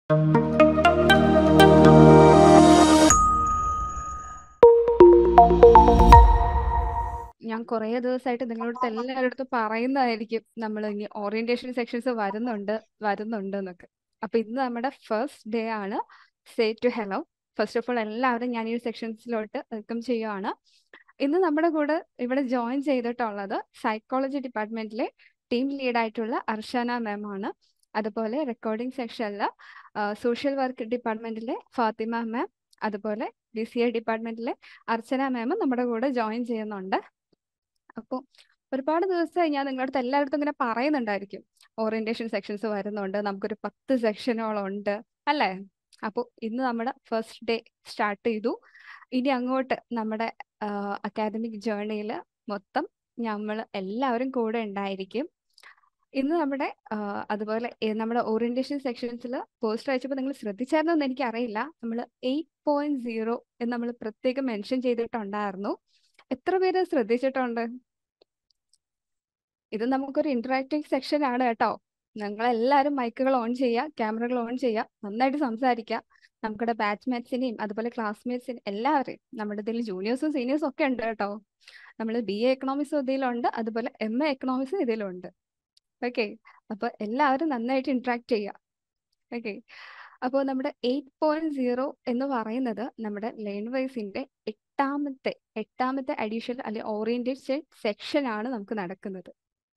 ഞാൻ കുറേ ദിവസമായിട്ട് നിങ്ങളോട് എല്ലാവരുടെ പറയുന്നതായിരിക്കും നമ്മൾ ഇനി ഓറിയന്റേഷൻ സെക്ഷൻസ് വരുന്നുണ്ട് വരുന്നുണ്ട് എന്നൊക്കെ അപ്പൊ ഇന്ന് നമ്മുടെ ഫസ്റ്റ് ഡേ ആണ് say to hello first of all എല്ലാവരും ഞാൻ ഈ സെക്ഷൻസിലോട്ട് വെൽക്കം ചെയ്യുവാണ് ഇന്ന് നമ്മുടെ കൂടെ ഇവിടെ ജോയിൻ ചെയ്തിട്ടുള്ളത് സൈക്കോളജി ഡിപ്പാർട്ട്മെന്റിലെ ടീം ലീഡായിട്ടുള്ള അർഷന മാം ആണ് അതുപോലെ റെക്കോർഡിംഗ് സെക്ഷനിൽ സോഷ്യൽ വർക്ക് ഡിപ്പാർട്ട്മെന്റിലെ ഫാത്തിമ മാം അതുപോലെ ബി സി എ ഡിപ്പാർട്ട്മെന്റിലെ അർച്ചന മാമും നമ്മുടെ കൂടെ ജോയിൻ ചെയ്യുന്നുണ്ട് അപ്പോൾ ഒരുപാട് ദിവസമായി ഞാൻ നിങ്ങളുടെ അടുത്ത് എല്ലായിടത്തും ഇങ്ങനെ പറയുന്നുണ്ടായിരിക്കും ഓറിയന്റേഷൻ സെക്ഷൻസ് വരുന്നുണ്ട് നമുക്കൊരു പത്ത് സെക്ഷനോളം ഉണ്ട് അല്ലേ അപ്പോൾ ഇന്ന് നമ്മുടെ ഫസ്റ്റ് ഡേ സ്റ്റാർട്ട് ചെയ്തു ഇനി അങ്ങോട്ട് നമ്മുടെ അക്കാദമിക് ജേർണിയിൽ മൊത്തം നമ്മൾ എല്ലാവരും കൂടെ ഉണ്ടായിരിക്കും ഇന്ന് നമ്മുടെ അതുപോലെ നമ്മുടെ ഓറിയന്റേഷൻ സെക്ഷൻസിൽ പോസ്റ്റർ അയച്ചപ്പോൾ നിങ്ങൾ ശ്രദ്ധിച്ചായിരുന്നോ എന്ന് എനിക്ക് അറിയില്ല നമ്മൾ എയ്റ്റ് പോയിന്റ് സീറോ എന്ന് നമ്മൾ പ്രത്യേകം മെൻഷൻ ചെയ്തിട്ടുണ്ടായിരുന്നു എത്ര പേര് ശ്രദ്ധിച്ചിട്ടുണ്ട് ഇത് നമുക്കൊരു ഇന്ററാക്റ്റീവ് സെക്ഷൻ ആണ് കേട്ടോ നിങ്ങൾ എല്ലാവരും മൈക്കുകൾ ഓൺ ചെയ്യുക ക്യാമറകൾ ഓൺ ചെയ്യുക നന്നായിട്ട് സംസാരിക്കുക നമ്മുടെ ബാച്ച്മേറ്റ്സിനെയും അതുപോലെ ക്ലാസ്മേറ്റ്സിനെയും എല്ലാവരെയും നമ്മുടെ ഇതിൽ ജൂനിയേഴ്സും സീനിയേഴ്സും ഒക്കെ ഉണ്ട് കേട്ടോ നമ്മൾ ബി എ എക്കണോമിക്സും ഇതിലുണ്ട് അതുപോലെ എം എ എക്കണോമിക്സും ഇതിലുണ്ട് ഓക്കെ അപ്പൊ എല്ലാവരും നന്നായിട്ട് ഇന്ററാക്ട് ചെയ്യുക ഓക്കെ അപ്പോൾ നമ്മുടെ എയ്റ്റ് പോയിന്റ് സീറോ എന്ന് പറയുന്നത് നമ്മുടെ ലേൺ വൈസിന്റെ എട്ടാമത്തെ എട്ടാമത്തെ അഡീഷൻ അല്ലെ ഓറിയന്റേഷൻ സെക്ഷൻ ആണ് നമുക്ക് നടക്കുന്നത്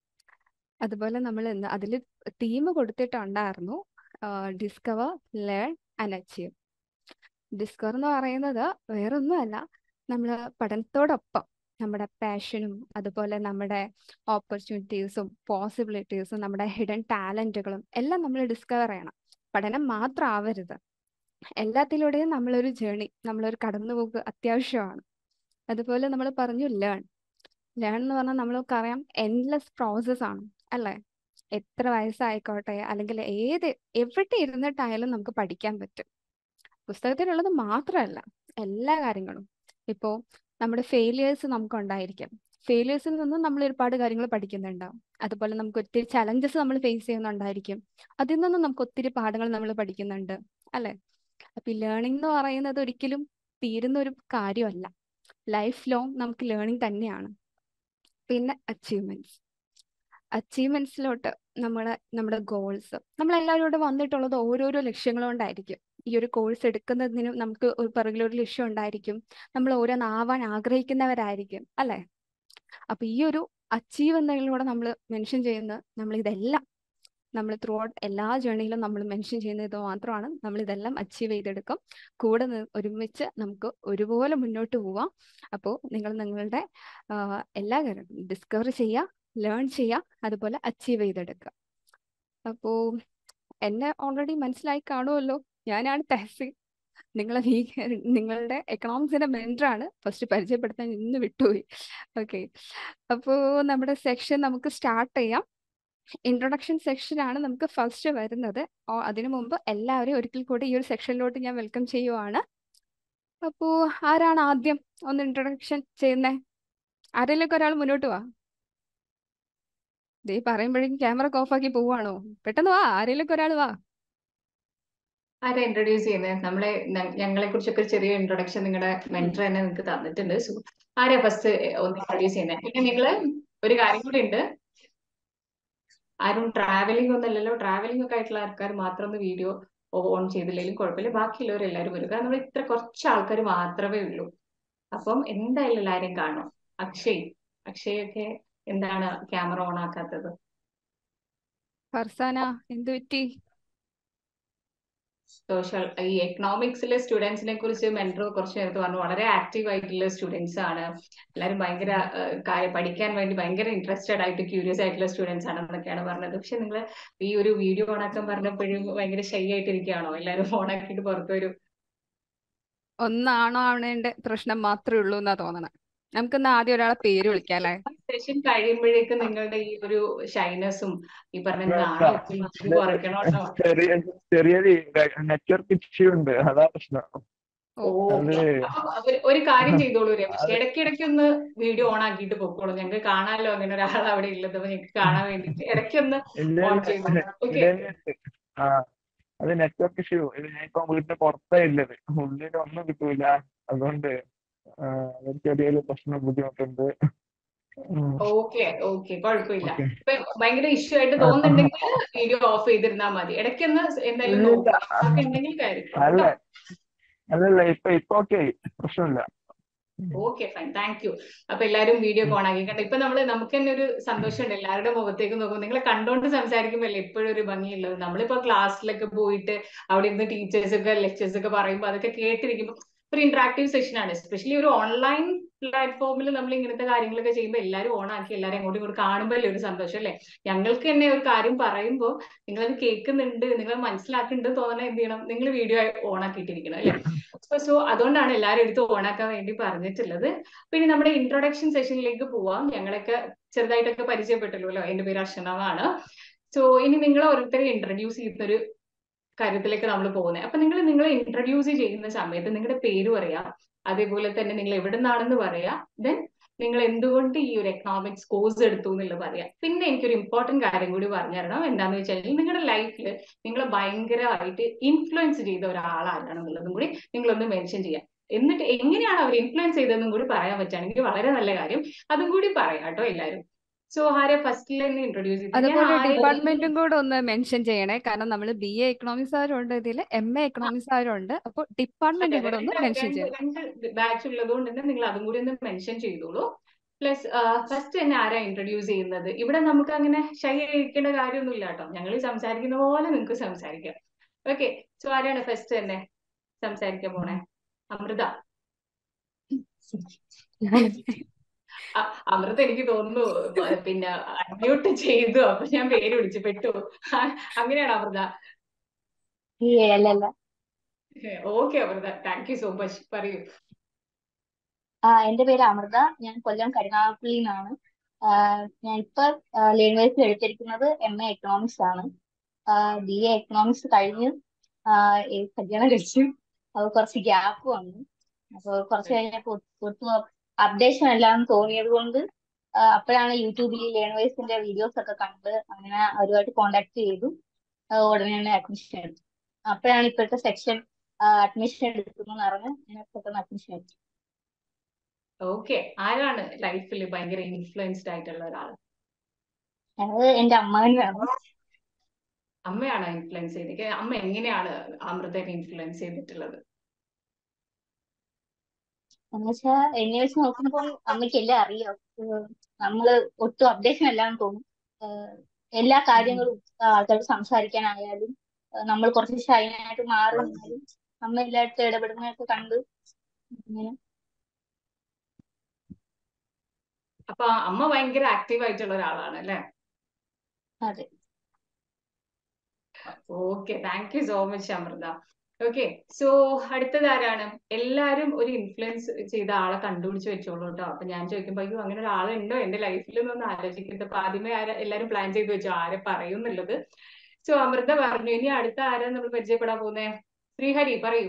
അതുപോലെ നമ്മൾ ഇന്ന് അതിൽ തീം കൊടുത്തിട്ടുണ്ടായിരുന്നു discover learn and achieve discover എന്ന് പറയുന്നത് വേറൊന്നുമല്ല നമ്മൾ പഠനത്തോടൊപ്പം നമ്മുടെ പാഷനും അതുപോലെ നമ്മുടെ ഓപ്പർച്യൂണിറ്റീസും പോസിബിലിറ്റീസും നമ്മുടെ ഹിഡൻ ടാലന്റുകളും എല്ലാം നമ്മൾ ഡിസ്കവർ ചെയ്യണം പഠനം മാത്രം ആവരുത് എല്ലാത്തിലൂടെയും നമ്മളൊരു ജേണി നമ്മളൊരു കടന്നുപോക്ക് അത്യാവശ്യമാണ് അതുപോലെ നമ്മൾ പറഞ്ഞു ലേൺ ലേൺ എന്ന് പറഞ്ഞാൽ നമ്മൾക്കറിയാം എൻലെസ് പ്രോസസ് ആണ് അല്ലേ എത്ര വയസ്സായിക്കോട്ടെ അല്ലെങ്കിൽ ഏത് എവിടെ ഇരുന്നിട്ടായാലും നമുക്ക് പഠിക്കാൻ പറ്റും പുസ്തകത്തിലുള്ളത് മാത്രമല്ല എല്ലാ കാര്യങ്ങളും ഇപ്പോൾ നമ്മുടെ ഫെയിലിയേഴ്സ് നമുക്ക് ഉണ്ടായിരിക്കും ഫെയിലിയേഴ്സിൽ നിന്നും നമ്മൾ ഒരുപാട് കാര്യങ്ങൾ പഠിക്കുന്നുണ്ടാവും അതുപോലെ നമുക്ക് ഒത്തിരി ചലഞ്ചസ് നമ്മൾ ഫേസ് ചെയ്യുന്നുണ്ടായിരിക്കും അതിൽ നിന്നും നമുക്ക് ഒത്തിരി പാഠങ്ങൾ നമ്മൾ പഠിക്കുന്നുണ്ട് അല്ലെ അപ്പൊ ഈ ലേണിംഗ് എന്ന് പറയുന്നത് ഒരിക്കലും തീരുന്ന ഒരു കാര്യമല്ല ലൈഫ് ലോങ് നമുക്ക് ലേണിംഗ് തന്നെയാണ് പിന്നെ അച്ചീവ്മെന്റ്സ് അച്ചീവ്മെന്റ്സിലോട്ട് നമ്മളെ നമ്മുടെ ഗോൾസ് നമ്മളെല്ലാവരും ഇവിടെ വന്നിട്ടുള്ളത് ഓരോരോ ലക്ഷ്യങ്ങൾ കൊണ്ടായിരിക്കും ഈ ഒരു കോഴ്സ് എടുക്കുന്നതിനും നമുക്ക് ഒരു പിറകിലൊരു ലക്ഷ്യം ഉണ്ടായിരിക്കും നമ്മൾ ഓരോന്നാവാൻ ആഗ്രഹിക്കുന്നവരായിരിക്കും അല്ലെ അപ്പൊ ഈ ഒരു അച്ചീവ് എന്നതിലൂടെ നമ്മൾ മെൻഷൻ ചെയ്യുന്ന നമ്മൾ ഇതെല്ലാം നമ്മൾ ത്രൂ ഔട്ട് എല്ലാ ജേണിയിലും നമ്മൾ മെൻഷൻ ചെയ്യുന്ന ഇത് മാത്രമാണ് നമ്മൾ ഇതെല്ലാം അച്ചീവ് ചെയ്തെടുക്കും കൂടെ ഒരുമിച്ച് നമുക്ക് ഒരുപോലെ മുന്നോട്ട് പോവാം അപ്പോൾ നിങ്ങൾ നിങ്ങളുടെ എല്ലാ കാര്യങ്ങളും ഡിസ്കവർ ചെയ്യുക ലേൺ ചെയ്യുക അതുപോലെ അച്ചീവ് ചെയ്തെടുക്കുക അപ്പോൾ എന്നെ ഓൾറെഡി മനസ്സിലായി കാണുമല്ലോ ഞാനാണ് തെഹസീൻ നിങ്ങളെ ഈ നിങ്ങളുടെ എക്കണോമിക്സിന്റെ മെന്ററാണ് ഫസ്റ്റ് പരിചയപ്പെടുത്താൻ ഇന്ന് വിട്ടുപോയി ഓക്കെ അപ്പോൾ നമ്മുടെ സെക്ഷൻ നമുക്ക് സ്റ്റാർട്ട് ചെയ്യാം ഇൻട്രൊഡക്ഷൻ സെക്ഷൻ ആണ് നമുക്ക് ഫസ്റ്റ് വരുന്നത് അതിനു മുമ്പ് എല്ലാവരെയും ഒരിക്കൽ കൂടി ഈ ഒരു സെക്ഷനിലോട്ട് ഞാൻ വെൽക്കം ചെയ്യുവാണ് അപ്പോ ആരാണ് ആദ്യം ഒന്ന് ഇൻട്രൊഡക്ഷൻ ചെയ്യുന്നേ ആരെങ്കിലും ഒരാൾ മുന്നോട്ട് വാ ദേ പറയുമ്പോഴേക്കും ക്യാമറ ഓഫാക്കി പോവാണോ പെട്ടെന്ന് വാ ആരെങ്കിലും ഒരാൾ വാ ആരാ ഇൻട്രൊഡ്യൂസ് ചെയ്യുന്നത് നമ്മളെ ഞങ്ങളെ കുറിച്ചൊക്കെ ഒരു ചെറിയ ഇൻട്രൊഡക്ഷൻ നിങ്ങളുടെ മെന്റർ തന്നെ നിങ്ങൾക്ക് തന്നിട്ടുണ്ട് സോ ആരാ ഫസ്റ്റ് ഒന്ന് ഇൻട്രൊഡ്യൂസ് ചെയ്യുന്നത് പിന്നെ നിങ്ങള് ഒരു കാര്യം കൂടി ഉണ്ട് ആരും ട്രാവലിംഗ് ഒന്നല്ലല്ലോ ട്രാവലിംഗ് ഒക്കെ ആയിട്ടുള്ള ആൾക്കാർ മാത്രം ഒന്ന് വീഡിയോ ഓൺ ചെയ്തില്ലെങ്കിലും കുഴപ്പമില്ല ബാക്കിയുള്ളവർ എല്ലാവരും വരും കാരണം നമ്മൾ ഇത്ര കുറച്ച് ആൾക്കാർ മാത്രമേ ഉള്ളൂ അപ്പം എന്തായാലും എല്ലാവരും കാണും അക്ഷയ് അക്ഷയ് ഒക്കെ എന്താണ് ക്യാമറ ഓൺ ആക്കാത്തത് ഫർസാന എന്ത് പറ്റി സോഷ്യൽ ഈ എക്കണോമിക്സിലെ സ്റ്റുഡൻസിനെ കുറിച്ച് മെന്റർ കുറച്ച് നേരത്തെ പറഞ്ഞു വളരെ ആക്റ്റീവ് ആയിട്ടുള്ള സ്റ്റുഡൻസ് ആണ് എല്ലാവരും ഭയങ്കര പഠിക്കാൻ വേണ്ടി ഭയങ്കര ഇൻട്രസ്റ്റഡ് ആയിട്ട് ക്യൂരിയസ് ആയിട്ടുള്ള സ്റ്റുഡൻസ് ആണെന്നൊക്കെയാണ് പറഞ്ഞത് പക്ഷെ നിങ്ങൾ ഈ ഒരു വീഡിയോ ഓണാക്കാൻ പറഞ്ഞപ്പോഴും ഭയങ്കര ഷൈ ആയിട്ടിരിക്കുകയാണോ എല്ലാവരും ഓണാക്കിയിട്ട് പുറത്തു വരും ഒന്നാണോ ആവണേന്റെ പ്രശ്നം മാത്രമേ ഉള്ളൂ എന്നാ തോന്നണേ നമുക്കിന്ന് ആദ്യം ഒരാളെ പേര് വിളിക്കാം അല്ലേ സെഷൻ കഴിയുമ്പോഴേക്കും നിങ്ങളുടെ ഈ ഒരു ഷൈനസും ഈ പറഞ്ഞ നാണവും കുറയ്ക്കണം കേട്ടോ ചെറിയ ചെറിയൊരു നെറ്റ്വർക്ക് ഇഷ്യൂ ഉണ്ട് അതാ പ്രശ്നം ഓ ഒരു കാര്യം ചെയ്തോളൂ രമേശ് ഇടയ്ക്കിടയ്ക്ക് ഒന്ന് വീഡിയോ ഓൺ ആക്കിയിട്ട് പൊക്കോളൂ ഞങ്ങൾക്ക് കാണാമല്ലോ അങ്ങനെ ഒരാൾ അവിടെ ഉള്ളത് അപ്പൊ ഞങ്ങൾക്ക് കാണാൻ വേണ്ടിട്ട് ഇടയ്ക്കൊന്ന് ഓൺ ചെയ്തോളൂ ഓക്കെ ആ അത് നെറ്റ്വർക്ക് ഇഷ്യൂ ഇത് ഞാൻ ഇപ്പൊ വീടിന്റെ പുറത്തേ ഉള്ളത് ഉള്ളിൽ ഒന്നും കിട്ടൂല അതുകൊണ്ട് ആ, ഒരു ചെറിയൊരു പ്രശ്നം ബുദ്ധിമുട്ടുണ്ട് ഉം, ഓക്കെ ഓക്കെ കുഴപ്പമില്ല ഓക്കെ ഇപ്പൊ ഭയങ്കര ഇഷ്യൂ ആയിട്ട് തോന്നുന്നുണ്ടെങ്കിൽ വീഡിയോ ഓഫ് ചെയ്തിരുന്നാ മതി ഇടയ്ക്കൊന്ന് എന്തായാലും ഇല്ല നോക്കുക നെറ്റ്വർക്ക് ഉണ്ടെങ്കിൽ കയറിക്കോ അല്ല കേട്ടോ അല്ലല്ല ഇപ്പൊ ഇപ്പൊ ഓക്കെ പ്രശ്നമില്ല ഉം. ഓക്കെ ഫൈൻ താങ്ക് യു അപ്പൊ എല്ലാരും വീഡിയോ ഓൺ ആക്കി കണ്ടോ ഇപ്പൊ നമ്മള് നമുക്ക് തന്നെ ഒരു സന്തോഷമുണ്ട് എല്ലാവരുടെ മുഖത്തേക്ക് നോക്കുമ്പോൾ നിങ്ങളെ കണ്ടോണ്ട് സംസാരിക്കുമ്പോഴല്ലേ എപ്പോഴും ഒരു ഭംഗിയുള്ളത് നമ്മളിപ്പോ ക്ലാസ്സിലൊക്കെ പോയിട്ട് അവിടെ ഇരുന്ന് ടീച്ചേഴ്സ് ഒക്കെ ലെക്ചേഴ്സ് ഒക്കെ പറയുമ്പോൾ അതൊക്കെ കേട്ടിരിക്കുമ്പോൾ ഒരു ഇന്ററാക്റ്റീവ് സെഷൻ ആണ് എസ്പെഷ്യലി ഒരു ഓൺലൈൻ പ്ലാറ്റ്ഫോമിൽ നമ്മൾ ഇങ്ങനത്തെ കാര്യങ്ങളൊക്കെ ചെയ്യുമ്പോൾ എല്ലാവരും ഓൺ ആക്കി എല്ലാവരും അങ്ങോട്ടും ഇങ്ങോട്ട് കാണുമ്പോൾ അല്ലേ ഒരു സന്തോഷം അല്ലേ ഞങ്ങൾക്ക് തന്നെ ഒരു കാര്യം പറയുമ്പോൾ നിങ്ങളത് കേൾക്കുന്നുണ്ട് നിങ്ങൾ മനസ്സിലാക്കുന്നുണ്ട് തോന്നണ എന്ത് ചെയ്യണം നിങ്ങൾ വീഡിയോ ഓൺ ആക്കിയിട്ടിരിക്കണം അല്ലേ സോ അതുകൊണ്ടാണ് എല്ലാവരും എടുത്ത് ഓൺ ആക്കാൻ വേണ്ടി പറഞ്ഞിട്ടുള്ളത് പിന്നെ നമ്മുടെ ഇൻട്രൊഡക്ഷൻ സെഷനിലേക്ക് പോവാം ഞങ്ങളൊക്കെ ചെറുതായിട്ടൊക്കെ പരിചയപ്പെട്ടല്ലോ അല്ലോ എന്റെ പേര് അർച്ചനാവാണ് സോ ഇനി നിങ്ങൾ ഓരോരുത്തരെ ഇൻട്രൊഡ്യൂസ് ചെയ്യുന്ന ഒരു കാര്യത്തിലേക്ക് നമ്മൾ പോകുന്നത് അപ്പൊ നിങ്ങൾ നിങ്ങളെ ഇൻട്രൊഡ്യൂസ് ചെയ്യുന്ന സമയത്ത് നിങ്ങളുടെ പേര് പറയാം അതേപോലെ തന്നെ നിങ്ങൾ എവിടെ നിന്നാണെന്ന് പറയാം ദെൻ നിങ്ങൾ എന്തുകൊണ്ട് ഈ ഒരു എക്കണോമിക്സ് കോഴ്സ് എടുത്തു എന്നുള്ളത് പറയാം പിന്നെ എനിക്കൊരു ഇമ്പോർട്ടന്റ് കാര്യം കൂടി പറഞ്ഞു തരണം എന്താണെന്ന് വെച്ചാൽ നിങ്ങളുടെ ലൈഫിൽ നിങ്ങളെ ഭയങ്കരമായിട്ട് ഇൻഫ്ലുവൻസ് ചെയ്ത ഒരാളാരാണെന്നുള്ളതും കൂടി നിങ്ങളൊന്ന് മെൻഷൻ ചെയ്യാം എന്നിട്ട് എങ്ങനെയാണ് അവർ ഇൻഫ്ലുവൻസ് ചെയ്തതെന്നും കൂടി പറയാൻ പറ്റുകയാണെങ്കിൽ വളരെ നല്ല കാര്യം അതും കൂടി പറയാം കേട്ടോ എല്ലാവരും സോ ആരെ ഫസ്റ്റിൽ തന്നെ ഇൻട്രൊഡ്യൂസ് ചെയ്ത് ഞാൻ അതുപോലെ ആരെ ഡിപ്പാർട്ട്മെന്റും കൂടെ ഒന്ന് മെൻഷൻ ചെയ്യണേ കാരണം നമ്മൾ ബി എ എക്കണോമിക്സ് ആരുണ്ട് ഇതിൽ എം എ എക്കണോമിക്സ് ആരുണ്ട് അപ്പോൾ അതെ ഡിപ്പാർട്ട്മെന്റും അതെ കൂടെ ഒന്ന് രണ്ട് മെൻഷൻ രണ്ട് ചെയ്യണം രണ്ട് ബാച്ച് ഉള്ളത് കൊണ്ട് തന്നെ നിങ്ങൾ അതും കൂടി ഒന്ന് മെൻഷൻ ചെയ്തോളൂ പ്ലസ് ഫസ്റ്റ് തന്നെ ആരാ ഇൻട്രൊഡ്യൂസ് ചെയ്യുന്നത് ഇവിടെ നമുക്ക് അങ്ങനെ ഷൈ ഇരിക്കേണ്ട കാര്യമൊന്നുമില്ല കേട്ടോ ഞങ്ങൾ സംസാരിക്കുന്ന പോലെ നിങ്ങൾക്ക് സംസാരിക്കാം ഓക്കെ സോ ആരാണ് ഫസ്റ്റ് തന്നെ സംസാരിക്കാൻ പോണേ അമൃത അ- അമൃത എനിക്ക് തോന്നുന്നു ബ- പിന്നെ അൺമ്യൂട്ട് ചെയ്തു അപ്പൊ ഞാൻ പേര് വിളിച്ചു പെട്ടു അങ്ങനെയാണോ അമൃത ഏയ് അല്ലല്ല okay Amritha thank you so much പറയൂ ആ എന്റെ പേര് അമൃത ഞാൻ കൊല്ലം കരുനാഗപ്പള്ളിയിൽ നിന്നാണ് ആ, ഞാൻ ഇപ്പൊ ലേണേഴ്സിൽ എടുത്തിരിക്കുന്നത് എം എ എക്കണോമിക്സ് ആണ് ബി എ എക്കണോമിക്സ് കഴിഞ്ഞ് ആ, ഈ കല്യാണം കഴിച്ചു അത് കുറച്ച് ഗ്യാപ്പ് വന്നു അപ്പൊ കുറച്ച് കഴിഞ്ഞപ്പോ ഒട്ടും അപ്ഡേഷൻ എല്ലാം തോന്നിയത് കൊണ്ട് ആ, അപ്പോഴാണ് യൂട്യൂബിൽ ലേണേഴ്സിന്റെ വീഡിയോസ് ഒക്കെ കണ്ട് അങ്ങനെ അവരുമായിട്ട് കോണ്ടാക്ട് ചെയ്തു ആ, ഉടനെ തന്നെ അഡ്മിഷൻ എടുത്തു അപ്പോഴാണ് ഇപ്പോഴത്തെ സെക്ഷൻ അഡ്മിഷൻ എടുക്കുന്നു അറിഞ്ഞ് ഞാൻ പെട്ടെന്ന് അഡ്മിഷൻ എടുത്തു ഓക്കെ ആരാണ് ലൈഫിൽ ഭയങ്കര ഇൻഫ്ലുവൻസ്ഡ് ആയിട്ടുള്ള ഒരാൾ അത് എന്റെ അമ്മാവനാണ് അമ്മയാണോ ഇൻഫ്ലുവൻസ് ചെയ്തത് അമ്മ എങ്ങനെയാണ് അമൃതനെ ഇൻഫ്ലുവൻസ് ചെയ്തിട്ടുള്ളത് എന്ന് വെച്ചാ എന്നെ വെച്ച് നോക്കുമ്പോൾ അമ്മയ്ക്ക് എല്ലാം അറിയാം ഏഹ് നമ്മള് ഒട്ടും അപ്ഡേഷൻ എല്ലാം തോന്നും ഏഹ് എല്ലാ കാര്യങ്ങളും ആൾക്കാരോട് സംസാരിക്കാനായാലും ഏഹ് നമ്മൾ കുറച്ച് ഷൈനായിട്ട് മാറി നിന്നാലും അമ്മ എല്ലായിടത്തും ഇടപെടുന്നതൊക്കെ കണ്ട് ഇങ്ങനെ അപ്പൊ അമ്മ ഭയങ്കര ആക്റ്റീവ് ആയിട്ടുള്ള ഒരാളാണ് അല്ലെ അതെ okay thank you so much Amritha okay so അടുത്തത് ആരാണ് എല്ലാരും ഒരു ഇൻഫ്ലുവൻസ് ചെയ്ത ആളെ കണ്ടുപിടിച്ച് വെച്ചോളൂ കേട്ടോ അപ്പൊ ഞാൻ ചോദിക്കുമ്പോ അയ്യോ അങ്ങനെ ഒരാളുണ്ടോ എന്റെ ലൈഫിൽ എന്നൊന്ന് ആലോചിക്കുന്നത് അപ്പൊ ആദ്യമേ ആരാ എല്ലാരും പ്ലാൻ ചെയ്ത് വെച്ചു ആരെ പറയും എന്നുള്ളത് സോ അമൃത പറഞ്ഞു ഇനി അടുത്ത ആരാ നമ്മൾ പരിചയപ്പെടാൻ പോകുന്നേ ശ്രീഹരി പറയൂ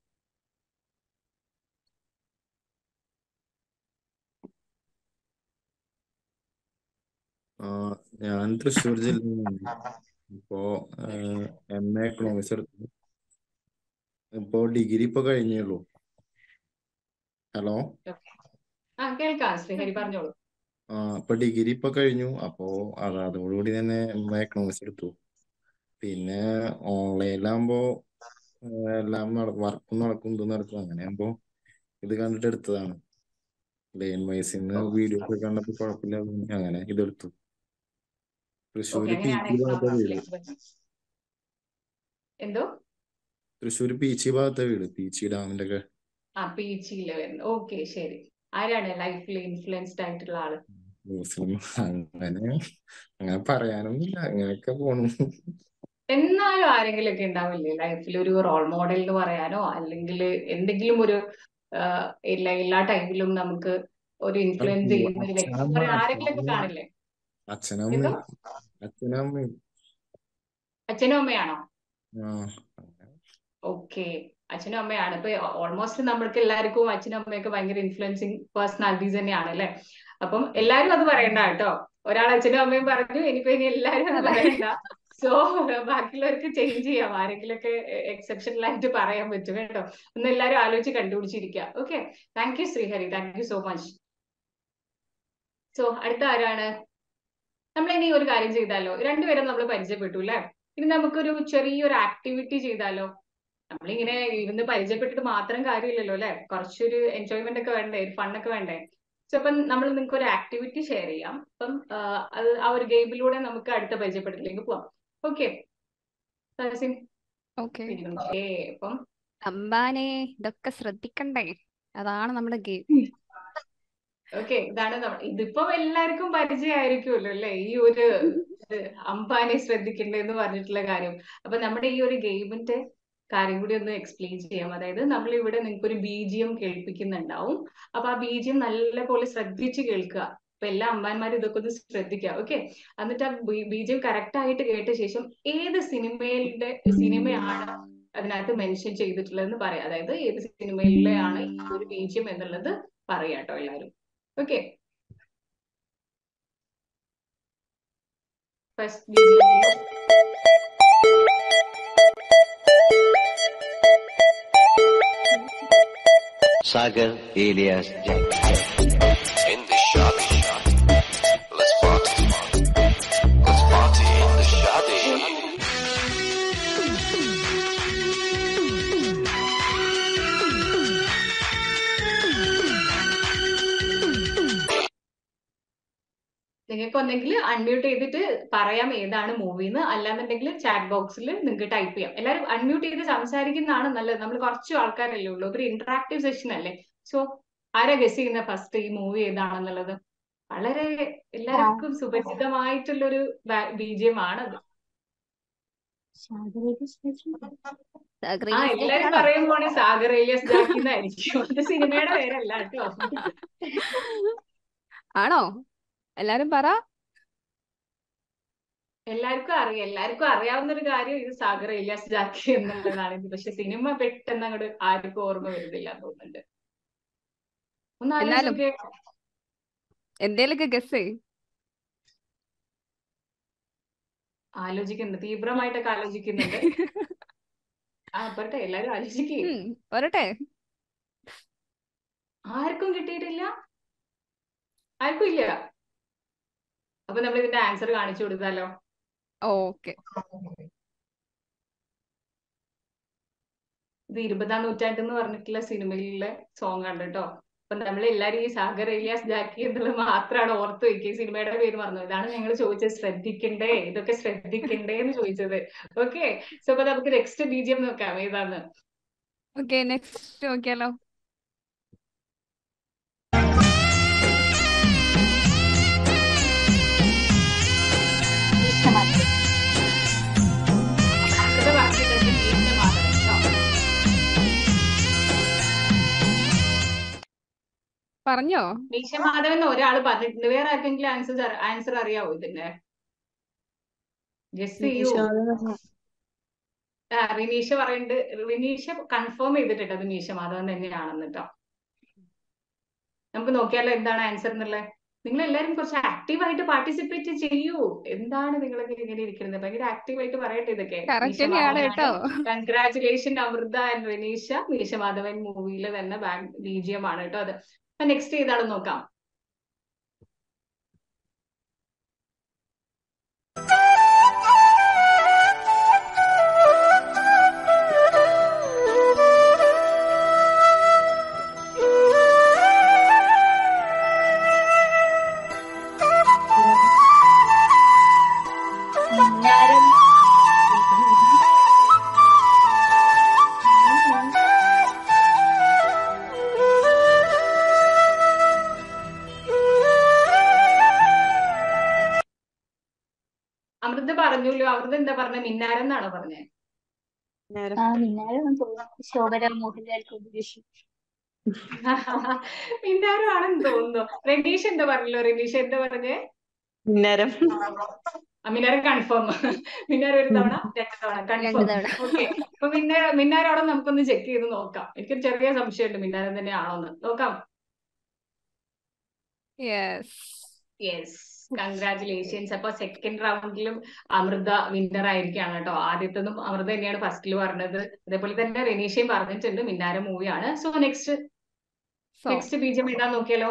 ആ, ഞാൻ തൃശ്ശൂർ ജില്ലയിൽ നിന്നാണ് ഇപ്പോ എം എ എക്കണോമിക്സ് എടുത്തു ഇപ്പോ ഡിഗ്രി ഇപ്പൊ കഴിഞ്ഞേ ഉള്ളൂ ഹലോ ആ കേൾക്കാം ശ്രീഹരി പറഞ്ഞോളൂ ആ ഇപ്പൊ ഡിഗ്രി ഇപ്പൊ കഴിഞ്ഞു അപ്പോ അത് അതോടുകൂടി തന്നെ എം എ എക്കണോമിക്സ് എടുത്തു പിന്നെ ഓൺലൈനിലാകുമ്പോ എല്ലാം വർക്കും നടക്കും ഇതും നടക്കും അങ്ങനെ ആകുമ്പോ ഇത് കണ്ടിട്ട് എടുത്തതാണ് ലെയിൻ വൈസിന്ന് വീഡിയോസ് ഒക്കെ കണ്ടപ്പോ കുഴപ്പമില്ല തോന്നി. അങ്ങനെ ഇതെടുത്തു ഓക്കെ തൃശ്ശൂര് പി അങ്ങനെയാണ് ജി ഭാഗത്തെ വീട് എക്കണോമിക്സിലേക്ക് വരുന്നത് എന്തോ തൃശ്ശൂര് പീച്ചി ഭാഗത്തെ വീട് പീച്ചി ഡാമിന്റെ ഒക്കെ ആ പീച്ചിയില് വരുന്നത് ഓക്കെ ശരി ആരാണ് ലൈഫിൽ ഇൻഫ്ലുവൻസ്ഡ് ആയിട്ടുള്ള ആള് മുസ്ലിം അങ്ങനെ അങ്ങനെ പറയാനൊന്നുമില്ല അങ്ങനെയൊക്കെ പോണു എന്നാലും ആരെങ്കിലും ഒക്കെ ഉണ്ടാവില്ലേ ലൈഫിൽ ഒരു റോൾ മോഡൽ എന്ന് പറയാനോ അല്ലെങ്കിൽ എന്തെങ്കിലും ഒരു ആഹ് എല്ലാ എല്ലാ ടൈമിലും നമുക്ക് ഒരു ഇൻഫ്ലുവൻസ് ചെയ്യുന്ന ഒരു വ്യക്തി എന്ന് അച്ഛനമ്മ പറയാൻ ആരെങ്കിലും ഒക്കെ അച്ഛനമ്മ കാണില്ലേ അച്ഛനമ്മ എന്തോ അച്ഛനമ്മ അച്ഛനും അമ്മയാണോ ആ ഓക്കെ അച്ഛനും അമ്മയാണ് ഇപ്പൊ ഓൾമോസ്റ്റ് നമ്മൾക്ക് എല്ലാവർക്കും അച്ഛനും അമ്മയൊക്കെ ഭയങ്കര ഇൻഫ്ലുവൻസിങ് പേഴ്സണാലിറ്റീസ് തന്നെയാണ് അല്ലെ അപ്പം എല്ലാരും അത് പറയണ്ട കേട്ടോ ഒരാൾ അച്ഛനും അമ്മയും പറഞ്ഞു ഇനിയിപ്പോ ഇനി എല്ലാരും അത് അതെ പറയണ്ട സോ ബാക്കിയുള്ളവർക്ക് ചേഞ്ച് ചെയ്യാം ആരെങ്കിലൊക്കെ എക്സെപ്ഷണൽ ആയിട്ട് പറയാൻ പറ്റും കേട്ടോ ഒന്ന് എല്ലാവരും ആലോചിച്ച് കണ്ടുപിടിച്ചിരിക്കുക okay thank you Srihari thank you so much so അടുത്ത ആരാണ് നമ്മൾ ഇനി ഒരു കാര്യം ചെയ്താലോ രണ്ടുപേരും നമ്മൾ പരിചയപ്പെട്ടു അല്ലെ ഇനി നമുക്കൊരു ചെറിയൊരു ആക്ടിവിറ്റി ചെയ്താലോ നമ്മളിങ്ങനെ ഇരുന്ന് പരിചയപ്പെട്ടിട്ട് മാത്രം കാര്യമില്ലല്ലോ അല്ലെ കുറച്ചൊരു എൻജോയ്മെന്റ് ഒക്കെ വേണ്ടേ ഒരു ഫണ്ണൊക്കെ വേണ്ടേ സോ അപ്പം നമ്മൾ നിങ്ങൾക്ക് ഒരു ആക്ടിവിറ്റി ഷെയർ ചെയ്യാം അപ്പം ആ, അത് ആ ഒരു ഗെയിമിലൂടെ നമുക്ക് അടുത്ത പരിചയപ്പെടലിലേക്ക് പോവാം ഓക്കെ ഓക്കെ ഏ അപ്പം അമ്പാനെ ഇതൊക്കെ ശ്രദ്ധിക്കണ്ടേ അതാണ് നമ്മുടെ ഗെയിം ഓക്കെ ഇതാണ് നമ്മൾ ഇതിപ്പം എല്ലാവർക്കും പരിചയമായിരിക്കുമല്ലോ അല്ലെ ഈ ഒരു ഇത് അംബാനെ ശ്രദ്ധിക്കണ്ടേന്ന് പറഞ്ഞിട്ടുള്ള കാര്യം അപ്പൊ നമ്മുടെ ഈ ഒരു ഗെയിമിന്റെ കാര്യം കൂടി ഒന്ന് എക്സ്പ്ലെയിൻ ചെയ്യാം അതായത് നമ്മൾ ഇവിടെ നിങ്ങൾക്ക് ഒരു ബീജിയം കേൾപ്പിക്കുന്നുണ്ടാവും അപ്പൊ ആ ബീജിയം നല്ലപോലെ ശ്രദ്ധിച്ച് കേൾക്കുക അപ്പൊ എല്ലാ അമ്മാന്മാരും ഇതൊക്കെ ഒന്ന് ശ്രദ്ധിക്കുക ഓക്കെ എന്നിട്ട് ആ ബീജിയം കറക്റ്റ് ആയിട്ട് കേട്ട ശേഷം ഏത് സിനിമയുടെ സിനിമയാണ് അതിനകത്ത് മെൻഷൻ ചെയ്തിട്ടുള്ളതെന്ന് പറയാം അതായത് ഏത് സിനിമയിലെയാണ് ഈ ഒരു ബീജിയം എന്നുള്ളത് പറയാട്ടോ എല്ലാവരും okay first BGM Sagar alias Jack. in the shadi shadi. Let's party. Let's party in the shadi. നിങ്ങൾക്ക് ഒന്നെങ്കിൽ അൺമ്യൂട്ട് ചെയ്തിട്ട് പറയാം ഏതാണ് മൂവി എന്ന് അല്ലാന്നുണ്ടെങ്കിൽ ചാറ്റ് ബോക്സിൽ നിങ്ങൾക്ക് ടൈപ്പ് ചെയ്യാം എല്ലാവരും അൺമ്യൂട്ട് ചെയ്ത് സംസാരിക്കുന്നതാണ് നല്ലത് നമ്മൾ കുറച്ച് ആൾക്കാരല്ലേ ഉള്ളൂ ഒരു ഇന്ററാക്റ്റീവ് സെഷൻ അല്ലേ സോ ആരാ ഗസ് ചെയ്യുന്ന ഫസ്റ്റ് ഈ മൂവി ഏതാണെന്നുള്ളത് വളരെ എല്ലാവർക്കും സുപരിചിതമായിട്ടുള്ളൊരു ബീജിയമാണത് ആ എല്ലാരും പറയുമ്പോൾ സാഗർ ഏലിയസ് ജാക്കി എന്നായിരിക്കും അത് സിനിമയുടെ പേരല്ല കേട്ടോ ആണോ എല്ലാരും പറ എല്ലാവർക്കും അറിയാം എല്ലാവർക്കും അറിയാവുന്ന ഒരു കാര്യം ഇത് സാഗർ ഏലിയാസ് ജാക്കി എന്നുള്ളതാണ് ഇത് പക്ഷെ സിനിമ പെട്ടെന്ന് അങ്ങോട്ട് ആർക്കും ഓർമ്മ വരുന്നില്ല തോന്നുന്നുണ്ട് ഒന്ന് എന്നാലും ആലോചിച്ചോക്കെ എന്തേലൊക്കെ ഗസ് ചെയ് ആലോചിക്കുന്നുണ്ട് തീവ്രമായിട്ടൊക്കെ ആലോചിക്കുന്നുണ്ട് ആ പോട്ടെ എല്ലാരും ആലോചിക്കേ ഉം, പോരട്ടെ ആർക്കും കിട്ടിയിട്ടില്ല ആർക്കും ഇല്ല അപ്പൊ നമ്മൾ ഇതിന്റെ ആൻസർ കാണിച്ചു കൊടുത്താലോ ഓക്കെ ഇത് ഇരുപതാം നൂറ്റാണ്ട് എന്ന് പറഞ്ഞിട്ടുള്ള സിനിമയിലെ സോങ് ആണ് കേട്ടോ അപ്പൊ നമ്മൾ എല്ലാരും ഈ സാഗർ ഏലിയാസ് ജാക്കി എന്നുള്ളത് മാത്രമാണ് ഓർത്ത് വെക്കുക ഈ സിനിമയുടെ പേര് മറന്നു ഇതാണ് ഞങ്ങൾ ചോദിച്ചത് ശ്രദ്ധിക്കണ്ടേ ഇതൊക്കെ ശ്രദ്ധിക്കണ്ടേ എന്ന് ചോദിച്ചത് ഓക്കെ സോ അപ്പൊ നമുക്ക് നെക്സ്റ്റ് ബീജിയം നോക്കാം ഏതാന്ന് ഓക്കെ നെക്സ്റ്റ് നോക്കിയാലോ അടുത്ത പറഞ്ഞിട്ടുണ്ട് മീശമാധവൻ കേട്ടോ പറഞ്ഞോ മീശമാധവൻ എന്ന് ഒരാൾ പറഞ്ഞിട്ടുണ്ട് വേറെ ആർക്കെങ്കിലും ആൻസർ ആൻസർ അറിയാവോ ഇതിന്റെ ഗസ് ചെയ്യൂ ആ റിനീഷ പറയുന്നുണ്ട് റിനീഷ കൺഫേം ചെയ്തിട്ടുണ്ട് അത് മീശമാധവൻ തന്നെയാണെന്ന് കേട്ടോ നമുക്ക് നോക്കിയാലോ എന്താണ് ആൻസർ എന്നുള്ളത് നിങ്ങൾ എല്ലാവരും കുറച്ച് ആക്റ്റീവായിട്ട് പാർട്ടിസിപ്പേറ്റ് ചെയ്യൂ എന്താണ് നിങ്ങളൊക്കെ ഇങ്ങനെ ഇരിക്കുന്നത് ഭയങ്കര ആക്റ്റീവായിട്ട് പറയട്ടെ ഇതൊക്കെ കറക്റ്റ് തന്നെയാണ് കേട്ടോ കൺഗ്രാറ്റുലേഷൻ അമൃത ആൻഡ് റിനീഷ മീശമാധവൻ മൂവിയിലെ തന്നെ ബീജിയം ആണ് കേട്ടോ അത് നെക്സ്റ്റ് ഏതാണെന്ന് നോക്കാം മിന്നാരം അമൃത പറഞ്ഞല്ലോ അമൃത എന്താ പറഞ്ഞ മിന്നാരം എന്നാണോ പറഞ്ഞത് ആ മിന്നാരം എന്ന് തോന്നുന്നു ശോഭന മോഹൻലാൽ കോമ്പിനേഷൻ മിന്നാരം ആണെന്ന് തോന്നുന്നു റനീഷ് എന്താ പറഞ്ഞല്ലോ റനീഷ് എന്താ പറഞ്ഞേ മിന്നാരം ആ, മിന്നാരം കൺഫേം മിന്നാരം ഒരു തവണ രണ്ട് തവണ രണ്ട് കൺഫേം തവണ ഓക്കെ അപ്പൊ പിന്നെ മിന്നാരോടെ നമുക്കൊന്ന് ചെക്ക് ചെയ്ത് നോക്കാം എനിക്കൊരു ചെറിയ സംശയമുണ്ട് മിന്നാരം തന്നെയാണോന്ന് നോക്കാം യെസ് യെസ് കൺഗ്രാറ്റുലേഷൻസ് അപ്പൊ സെക്കൻഡ് റൗണ്ടിലും അമൃത വിന്നർ ആയിരിക്കാണ് കേട്ടോ ആദ്യത്തതും അമൃത തന്നെയാണ് ഫസ്റ്റിൽ പറഞ്ഞത് അതേപോലെ തന്നെ റെനീഷയും പറഞ്ഞിട്ടുണ്ട് മിന്നാര മൂവിയാണ് സോ നെക്സ്റ്റ് സോ നെക്സ്റ്റ് ബീജം ഏതാ നോക്കിയാലോ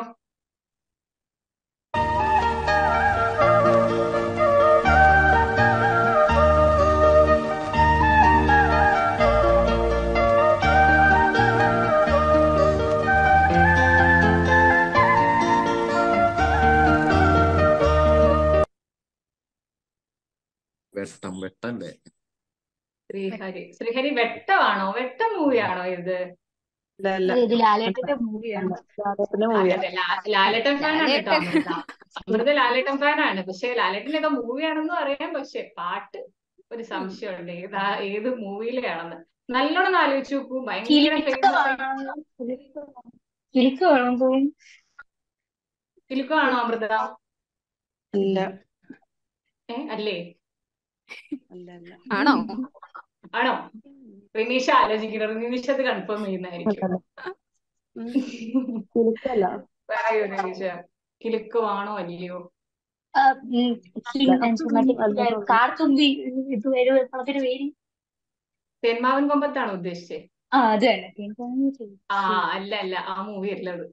വെട്ടം വെട്ടല്ലേ ശ്രീഹരി ശ്രീഹരി വെട്ടമാണോ വെട്ടം മൂവിയാണോ ഇത് അല്ല അല്ല ഇത് ലാലേട്ടന്റെ മൂവിയാണ് ലാലേട്ടന്റെ അതെ മൂവിയാ അതെ ലാ- ലാലേട്ടൻ ഫാനാണ് കേട്ടോ ലാലേട്ടൻ അമൃത അമൃത ലാലേട്ടൻ ഫാനാണ് പക്ഷെ ലാലേട്ടനൊക്കെ മൂവിയാണെന്നും അറിയാം പക്ഷെ പാട്ട് ഒരു സംശയമുണ്ട് ഏതാ ഏത് മൂവിയിലാണെന്ന് നല്ലോണം ആലോചിച്ച് നോക്കൂ ഭയങ്കര ഫേമസ് ആയി കിലുക്ക് വേണം പോവും കിലുക്കോ ആണോ അമൃത അല്ല ഏ അല്ലേ അല്ല അല്ല ആണോ ആണോ റിനീഷ ആലോചിക്കണം റിനീഷ അത് കൺഫേം ചെയ്യുന്നതായിരിക്കും അല്ല കിലുക്കല്ല പറയൂ റിനീഷ കിലുക്കോ ആണോ അല്ലയോ ആ, ഉം, ഈ മറ്റേ കാർത്തുമ്പി ഇത് വരും പടത്തിന്റെ പേര് തെന്മാവൻ കൊമ്പത്താണോ ഉദ്ദേശിച്ചത് ആ അത് തന്നെ എനിക്കങ്ങനെ ചെയ്യും. ആ അല്ല അല്ല ആ മൂവി അല്ല അത്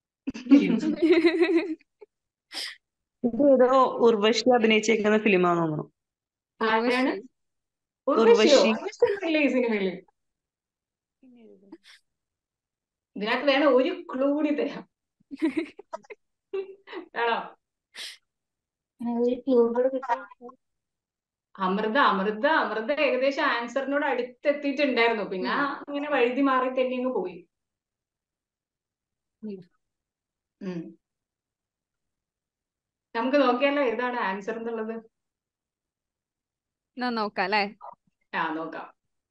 ഇത് ഏതോ ഉർവശി അഭിനയിച്ചേക്കുന്ന ഫിലിമാന്ന് തോന്നുന്നു ആരാണ് ഉർവശി ഉർവശിയോ ഉർവശി ഉർവശിയൊന്നുമില്ലേ ഈ സിനിമയില് ഇതിനകത്ത് വേണം ഒരു ക്ലൂ കൂടി തരാം വേണോ ആ, ഒരു ക്ലൂ കൂടെ കിട്ടാൻ അമൃത അമൃത അമൃത ഏകദേശം ആൻസറിനോട് അടുത്തെത്തിയിട്ടുണ്ടായിരുന്നു പിന്നെ ഉം. അങ്ങനെ വഴുതി മാറി തന്നെ അങ്ങ് പോയി ഉം. ഉം. നമുക്ക് നോക്കിയാലോ ഏതാണ് ആൻസർ എന്നുള്ളത് എന്നാ നോക്കാം അല്ലേ ആ നോക്കാം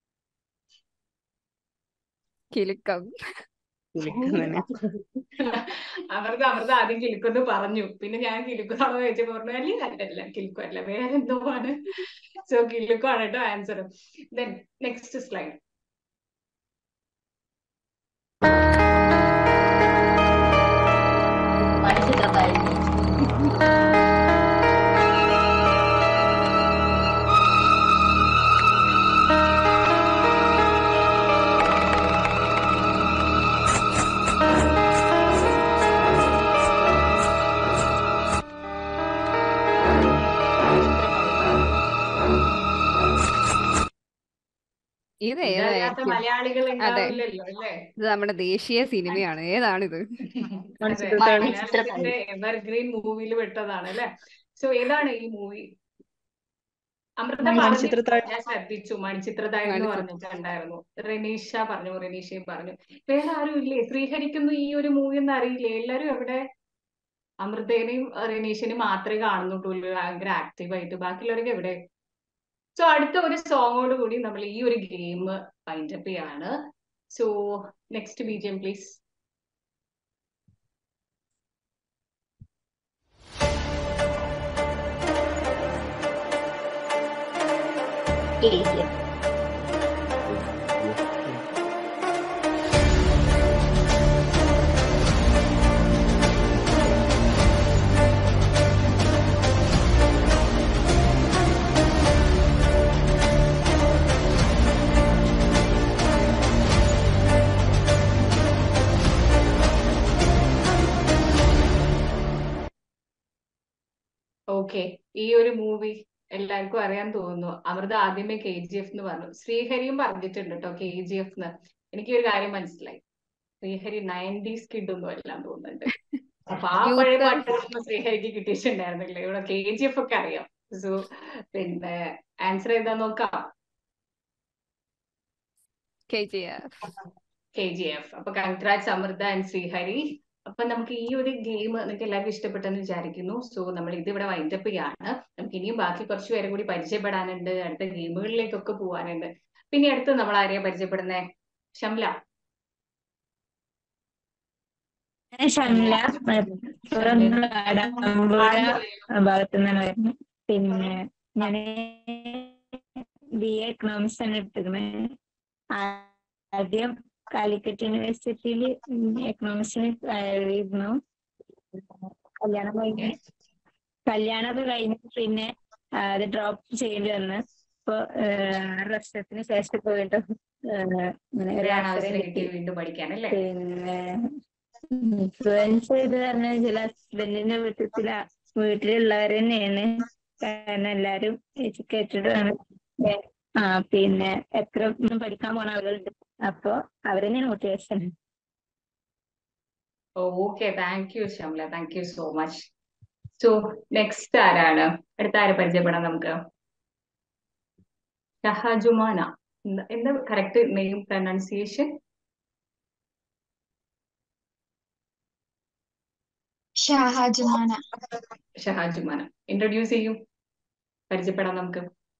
കിലുക്കം കിലുക്കം തന്നെ അമൃത അമൃത ആദ്യം കിലുക്കെന്ന് പറഞ്ഞു പിന്നെ ഞാൻ കിലുക്കാണോ ചോദിച്ചപ്പോ പറഞ്ഞു അല്ലെങ്കിൽ അല്ലല്ല കിലുക്കു അല്ല വേറെ എന്തോ ആണ് സോ കിലുക്കു ആണ് കേട്ടോ answer then next slide Manichitrathazhu ഇത് ഇതറിയാത്ത ഏതായിരിക്കും മലയാളികൾ അതെ ഉണ്ടാവില്ലല്ലോ അല്ലേ ഇത് നമ്മുടെ ദേശീയ സിനിമയാണ് ഏതാണിത് അതെ മണിച്ചിത്രത്താഴ് മലയാളത്തിന്റെ എവർഗ്രീൻ മൂവിയിൽ പെട്ടതാണ് അല്ലെ സോ ഏതാണ് ഈ മൂവി അമൃത പറഞ്ഞു മണിച്ചിത്രത്താഴ് ഞാൻ ശ്രദ്ധിച്ചു മണിച്ചിത്രതാഴ് എന്ന് മണിച്ചിത്ര പറഞ്ഞിട്ടുണ്ടായിരുന്നു റെനീഷ പറഞ്ഞു റെനീഷയും പറഞ്ഞു വേറെ ആരും ഇല്ലേ ശ്രീഹരിക്കൊന്നും ഈ ഒരു മൂവി ഒന്നും അറിയില്ലേ എല്ലാരും എവിടെ അമൃതേനെയും റെനീഷിനെയും മാത്രമേ കാണുന്നുള്ളൂ ഭയങ്കര ആക്റ്റീവായിട്ട് ബാക്കിയുള്ളവരൊക്കെ എവിടെ സോ അടുത്ത ഒരു സോങ്ങോട് കൂടി നമ്മൾ ഈ ഒരു ഗെയിം വൈൻഡപ്പ് ചെയ്യാണ് so next B G M please area okay ഈ ഒരു മൂവി എല്ലാവർക്കും അറിയാൻ തോന്നുന്നു അമൃത ആദ്യമേ കെ ജി എഫ് എന്ന് പറഞ്ഞു ശ്രീഹരിയും പറഞ്ഞിട്ടുണ്ട് കേട്ടോ കെ ജി എഫ് എന്ന് എനിക്ക് ഒരു കാര്യം മനസ്സിലായി ശ്രീഹരി നയൻറ്റീസ് കിഡ് ഒന്നും അല്ല തോന്നുന്നുണ്ട് അപ്പൊ ആ പഴയ യൂത്ത് പാട്ടുകളൊന്നും ശ്രീഹരിക്ക് കിട്ടിയിട്ടുണ്ടായിരുന്നില്ല ഇവിടെ കെ ജി എഫ് ഒക്കെ അറിയാം സോ പിന്നെ ആൻസർ ഏതാ നോക്കാം K G F K G F അപ്പൊ കൺഗ്രാറ്റ്സ് അമൃത ആൻഡ് ശ്രീഹരി അപ്പൊ നമുക്ക് ഈ ഒരു ഗെയിം നിങ്ങൾക്ക് എല്ലാവർക്കും ഇഷ്ടപ്പെട്ടെന്ന് വിചാരിക്കുന്നു സോ നമ്മൾ ഇത് ഇവിടെ വൈൻഡപ്പ് ചെയ്യാണ് നമുക്ക് ഇനിയും ബാക്കി കുറച്ച് പേരെ കൂടി പരിചയപ്പെടാനുണ്ട് അടുത്ത ഗെയിമുകളിലേക്കൊക്കെ പോകാനുണ്ട് പിന്നെ അടുത്ത് നമ്മൾ ആരെയാ പരിചയപ്പെടുന്നേ ഷംല ഷംല മലപ്പുറം ഷംല കാടാമ്പുഴ ആദ്യം പറയൂ ഭാഗത്തു നിന്നാണ് വരുന്നത് പിന്നെ ഞാൻ ബി എ എക്കണോമിക്സ് ആണ് എടുത്തിരുന്നത് ആദ്യം കാലിക്കറ്റ് യൂണിവേഴ്സിറ്റിയിൽ എക്കണോമിക്സിന് കയറിയിരുന്നു കല്യാണം കഴിഞ്ഞ് കല്യാണമൊക്കെ കഴിഞ്ഞ് പിന്നെ ആ, അത് ഡ്രോപ്പ് ചെയ്യേണ്ടി വന്ന് ഇപ്പൊ ആറ് വർഷത്തിന് ശേഷം ഇപ്പൊ വീണ്ടും ആ, ഇങ്ങനെ ഒരു ഇപ്പോഴാണ് അവസരം അവസരം കിട്ടി കിട്ടിയത് വീണ്ടും പഠിക്കാൻ അല്ലേ പിന്നെ ഇൻഫ്ലുവൻസ് ചെയ്ത് പറഞ്ഞ ചില ഹസ്ബൻഡിന്റെ വീട്ടിൽ വീട്ടിലുള്ളവർ തന്നെയാണ് കാരണം എല്ലാരും എഡ്യൂക്കേറ്റഡ് ആണ് ഏ, ആ പിന്നെ എത്ര ഒന്നും പഠിക്കാൻ പോണ ആളുകളുണ്ട് അപ്പൊ അവരെന്നെയാണ് motivation okay thank you Shyamala thank you so much so next ആരാണ് അടുത്ത ആരെ പരിചയപ്പെടാം നമുക്ക് ഷഹജുമാന എന്താ- എന്താ correct name pronunciation Shahajumana Shahajumana introduce ചെയ്യൂ പരിചയപ്പെടാം നമുക്ക്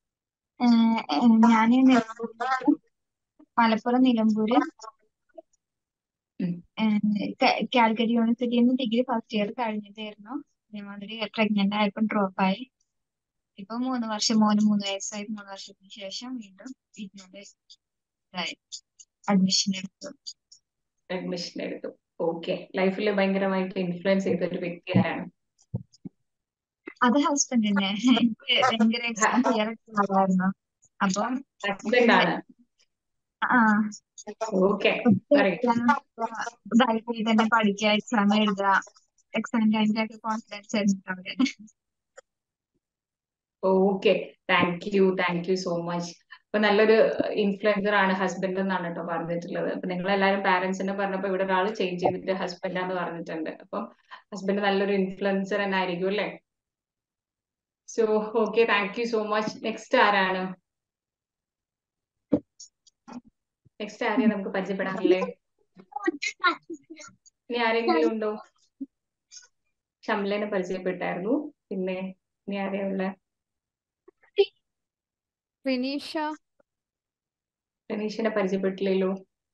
ഞാൻ മലപ്പുറം നിലമ്പൂര് ഉം. കാലിക്കറ്റ് യൂണിവേഴ്സിറ്റിയിൽ നിന്ന് ഡിഗ്രി ഫസ്റ്റ് ഇയർ കഴിഞ്ഞതായിരുന്നു അതേമാതിരി പ്രഗ്നന്റ് ആയപ്പോൾ ഡ്രോപ്പ് ആയി ഇപ്പൊ മൂന്ന് വർഷം മോന് മൂന്ന് വയസ്സായി മൂന്ന് വർഷത്തിന് ശേഷം വീണ്ടും ഇതിനോട് ഇതായി അഡ്മിഷൻ എടുത്തു അഡ്മിഷൻ എടുത്തു ഓക്കെ ലൈഫിൽ ഭയങ്കരമായിട്ട് ഇൻഫ്ലുവൻസ് ചെയ്ത ഒരു വ്യക്തി ആരാണ് അത് ഹസ്ബൻഡ് തന്നെ എനിക്ക് ഭയങ്കര എക്സാം ക്ലിയർ ആയിരുന്നു അപ്പം ഹസ്ബൻഡ് ആണ് ആ ഓക്കെ പറയൂ ഇതായിട്ട് തന്നെ പഠിക്കുക എക്സാം എഴുതുക എക്സാം ടൈമിലൊക്കെ കോൺഫിഡൻസ് ആയിരുന്നു അവര് okay thank you thank you so much അപ്പൊ നല്ലൊരു ഇൻഫ്ലുവൻസർ ആണ് ഹസ്ബൻഡ് എന്നാണ് കേട്ടോ പറഞ്ഞിട്ടുള്ളത് അപ്പൊ നിങ്ങൾ എല്ലാവരും പാരന്റ്സിനെ പറഞ്ഞപ്പോ ഇവിടെ ഒരാൾ ചേഞ്ച് ചെയ്തിട്ട് ഹസ്ബൻഡ് ആന്ന് പറഞ്ഞിട്ടുണ്ട് അപ്പം ഹസ്ബൻഡ് നല്ലൊരു ഇൻഫ്ലുവൻസർ തന്നെ ആയിരിക്കും അല്ലേ so okay thank you so much next ആരാണ് നെക്സ്റ്റ് ആരെയും നമുക്ക് പരിചയപ്പെടാറില്ലേ ഇനി ആരെങ്കിലും ഉണ്ടോ ഷംലേനെ പരിചയപ്പെട്ടായിരുന്നു പിന്നെ ഇനി ആരെയാ ഉള്ളെ റിനീഷ രനീഷിനെ പരിചയപ്പെട്ടില്ലല്ലോ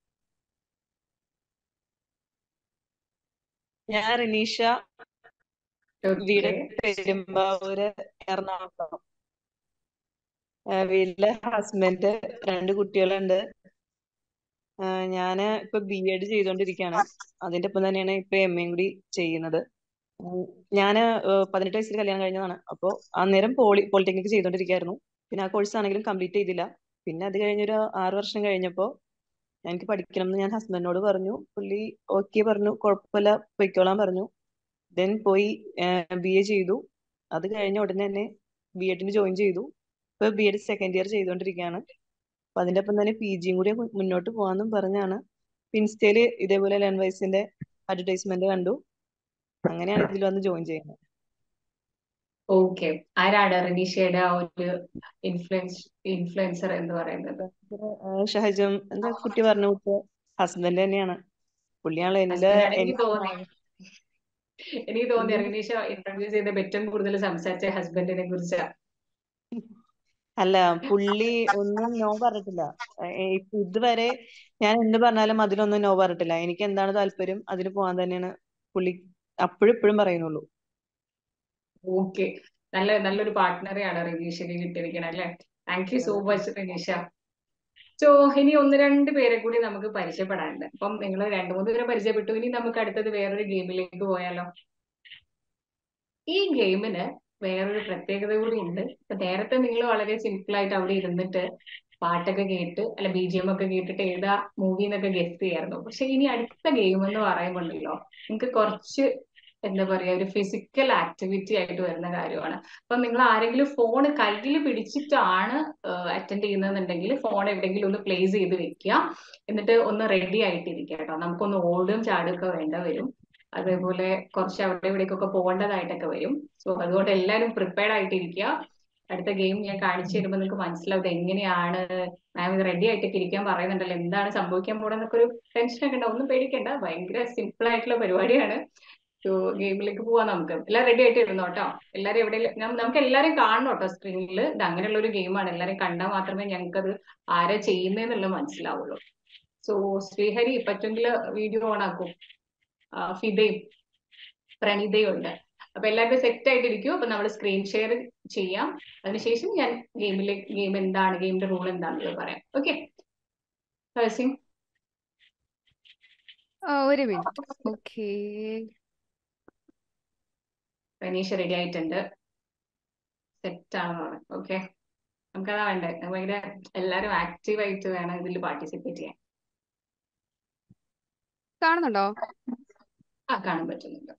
ഞാൻ റിനീഷ വീട് ഓക്കെ പെരുമ്പാവൂര് എറണാകുളം ആ, വീട്ടിലെ ഹസ്ബൻഡ് രണ്ട് കുട്ടികളുണ്ട് ആ, ഞാന് ഇപ്പൊ ബി എഡ് ചെയ്തുകൊണ്ടിരിക്കുകയാണ് അതിന്റെ ഒപ്പം തന്നെയാണ് ഇപ്പൊ എം എയും കൂടി ചെയ്യുന്നത് ഉം, ഞാന് ആ, പതിനെട്ട് വയസ്സിൽ കല്യാണം കഴിഞ്ഞതാണ് അപ്പോൾ അന്നേരം പോളി പോളിടെക്നിക് ചെയ്തുകൊണ്ടിരിക്കുകയായിരുന്നു പിന്നെ ആ കോഴ്സ് ആണെങ്കിലും കംപ്ലീറ്റ് ചെയ്തില്ല പിന്നെ അത് കഴിഞ്ഞൊരു ആറ് വർഷം കഴിഞ്ഞപ്പോ എനിക്ക് പഠിക്കണം എന്ന് ഞാൻ ഹസ്ബൻഡിനോട് പറഞ്ഞു പുള്ളി ഓക്കെ പറഞ്ഞു കുഴപ്പമില്ല പൊയ്ക്കോളാൻ പറഞ്ഞു ദെൻ പോയി ബി എ ചെയ്തു അത് കഴിഞ്ഞ ഉടനെ തന്നെ ബി എഡിന് ജോയിൻ ചെയ്തു ഇപ്പൊ ബി എഡ് സെക്കൻഡ് ഇയർ ചെയ്തുകൊണ്ടിരിക്കുകയാണ് അപ്പൊ അതിന്റെ ഒപ്പം തന്നെ പി ജിയും കൂടി മുന്നോട്ട് പോകാന്നും പറഞ്ഞാണ് ഇൻസ്റ്റയില് ഇതേപോലെ ലേൺ വൈസിന്റെ അഡ്വർടൈസ്മെന്റ് കണ്ടു അങ്ങനെയാണ് ഇതിൽ വന്ന് ജോയിൻ ചെയ്യുന്നത് ഓക്കെ ആരാണ് റനീഷയുടെ ആ ഒരു ഇൻഫ്ലുവൻസ് ഇൻഫ്ലുവൻസർ എന്ന് പറയുന്നത് ആ, ഷഹജം എന്താ കുട്ടി പറഞ്ഞ കുട്ടി ഹസ്ബൻഡ് തന്നെയാണ് പുള്ളിയാണല്ലോ എന്റെ ഹസ്ബൻഡാണ് എനിക്ക് എന്റെ തോന്നി എനിക്ക് തോന്നി എന്ത്? റനീഷ ഇന്റർവ്യൂ ചെയ്ത ഏറ്റവും കൂടുതൽ സംസാരിച്ച ഹസ്ബൻഡിനെ കുറിച്ചാ അല്ല പുള്ളി ഒന്നും നോ പറഞ്ഞിട്ടില്ല ഏ, ഇപ്പൊ ഇതുവരെ ഞാൻ എന്ത് പറഞ്ഞാലും അതിലൊന്നും നോ പറഞ്ഞിട്ടില്ല എനിക്ക് എന്താണ് താല്പര്യം അതിന് പോകാൻ തന്നെയാണ് പുള്ളി അപ്പോഴും ഇപ്പോഴും പറയുന്നുള്ളൂ ഓക്കെ നല്ല നല്ലൊരു പാർട്ട്ണറെയാണ് റനീഷിന് കിട്ടിയിരിക്കുന്നത് അല്ലേ thank you so much Ranisha so ഇനി ഒന്ന് രണ്ട് പേരെ കൂടി നമുക്ക് പരിചയപ്പെടാനുണ്ട് അപ്പം നിങ്ങൾ രണ്ടു മൂന്ന് പേരെ പരിചയപ്പെട്ടു ഇനി നമുക്ക് അടുത്തത് വേറൊരു ഗെയിമിലേക്ക് പോയാലോ ഈ ഗെയിമിന് വേറൊരു പ്രത്യേകത കൂടി ഉണ്ട് ഇപ്പൊ നേരത്തെ നിങ്ങൾ വളരെ സിമ്പിൾ ആയിട്ട് അവിടെ ഇരുന്നിട്ട് പാട്ടൊക്കെ കേട്ട് അല്ല ബി ജി എം ഒക്കെ കേട്ടിട്ട് ഏതാ മൂവി എന്നൊക്കെ ഗസ് ചെയ്യായിരുന്നു പക്ഷെ ഇനി അടുത്ത ഗെയിം എന്ന് പറയുമ്പോണ്ടല്ലോ നിങ്ങൾക്ക് കുറച്ച് എന്താ പറയാ ഒരു ഫിസിക്കൽ ആക്ടിവിറ്റി ആയിട്ട് വരുന്ന കാര്യമാണ് അപ്പൊ നിങ്ങൾ ആരെങ്കിലും ഫോൺ കയ്യിൽ പിടിച്ചിട്ടാണ് അറ്റൻഡ് ചെയ്യുന്നതെന്നുണ്ടെങ്കിൽ ഫോൺ എവിടെയെങ്കിലും ഒന്ന് പ്ലേസ് ചെയ്ത് വെക്കുക എന്നിട്ട് ഒന്ന് റെഡി ആയിട്ടിരിക്കുക കേട്ടോ നമുക്കൊന്ന് ഓടും ചാടുകയൊക്കെ വേണ്ട വരും അതേപോലെ കുറച്ച് അവിടെ ഇവിടേക്കൊക്കെ പോകേണ്ടതായിട്ടൊക്കെ വരും സോ അതുകൊണ്ട് എല്ലാവരും പ്രിപ്പയർഡ് ആയിട്ടിരിക്കുക അടുത്ത ഗെയിം ഞാൻ കാണിച്ചു തരുമ്പോൾ നിങ്ങൾക്ക് മനസ്സിലാവും ഇത് എങ്ങനെയാണ് മാം ഇത് റെഡി ആയിട്ടൊക്കെ ഇരിക്കാൻ പറയുന്നുണ്ടല്ലോ എന്താണ് സംഭവിക്കാൻ പോണെന്നൊക്കെ ഒരു ടെൻഷൻ ഒക്കെ ഉണ്ടാവും ഒന്നും പേടിക്കണ്ട ഭയങ്കര സിമ്പിൾ ആയിട്ടുള്ള പരിപാടിയാണ് സോ ഗെയിമിലേക്ക് പോവാം നമുക്ക് എല്ലാം റെഡി ആയിട്ട് ഇരുന്നോ കേട്ടോ എല്ലാവരും എവിടെയെങ്കിലും നമുക്ക് എല്ലാവരും കാണണം കേട്ടോ സ്ക്രീനിൽ ഇത് അങ്ങനെയുള്ള ഒരു ഗെയിമാണ് എല്ലാവരും കണ്ടാൽ മാത്രമേ ഞങ്ങൾക്കത് ആരാ ചെയ്യുന്നതെന്നുള്ളത് മനസ്സിലാവുള്ളൂ സോ ശ്രീഹരി പറ്റുമെങ്കിൽ വീഡിയോ ഓൺ ആക്കും ആ, ഫിദയും പ്രണീതയും ഉണ്ട് അപ്പൊ എല്ലാവരും സെറ്റ് ആയിട്ടിരിക്കും അപ്പൊ നമ്മൾ സ്ക്രീൻ ഷെയർ ചെയ്യാം അതിനുശേഷം ഞാൻ ഗെയിമിലെ ഗെയിം എന്താണ് ഗെയിമിന്റെ റൂൾ എന്താണെന്നുള്ളത് പറയാം ഓക്കെ ഹസിം ആ, ഒരു മിനിറ്റ് ഓക്കേ റനീഷ റെഡി ആയിട്ടുണ്ട് സെറ്റ് ആണെന്ന് പറഞ്ഞു ഓക്കെ നമുക്കതാ വേണ്ടേ നമുക്ക് ഭയങ്കര എല്ലാരും ആക്റ്റീവ് ആയിട്ട് വേണം ഇതിൽ പാർട്ടിസിപ്പേറ്റ് ചെയ്യാൻ കാണുന്നുണ്ടോ ആ കാണാൻ പറ്റുന്നുണ്ട്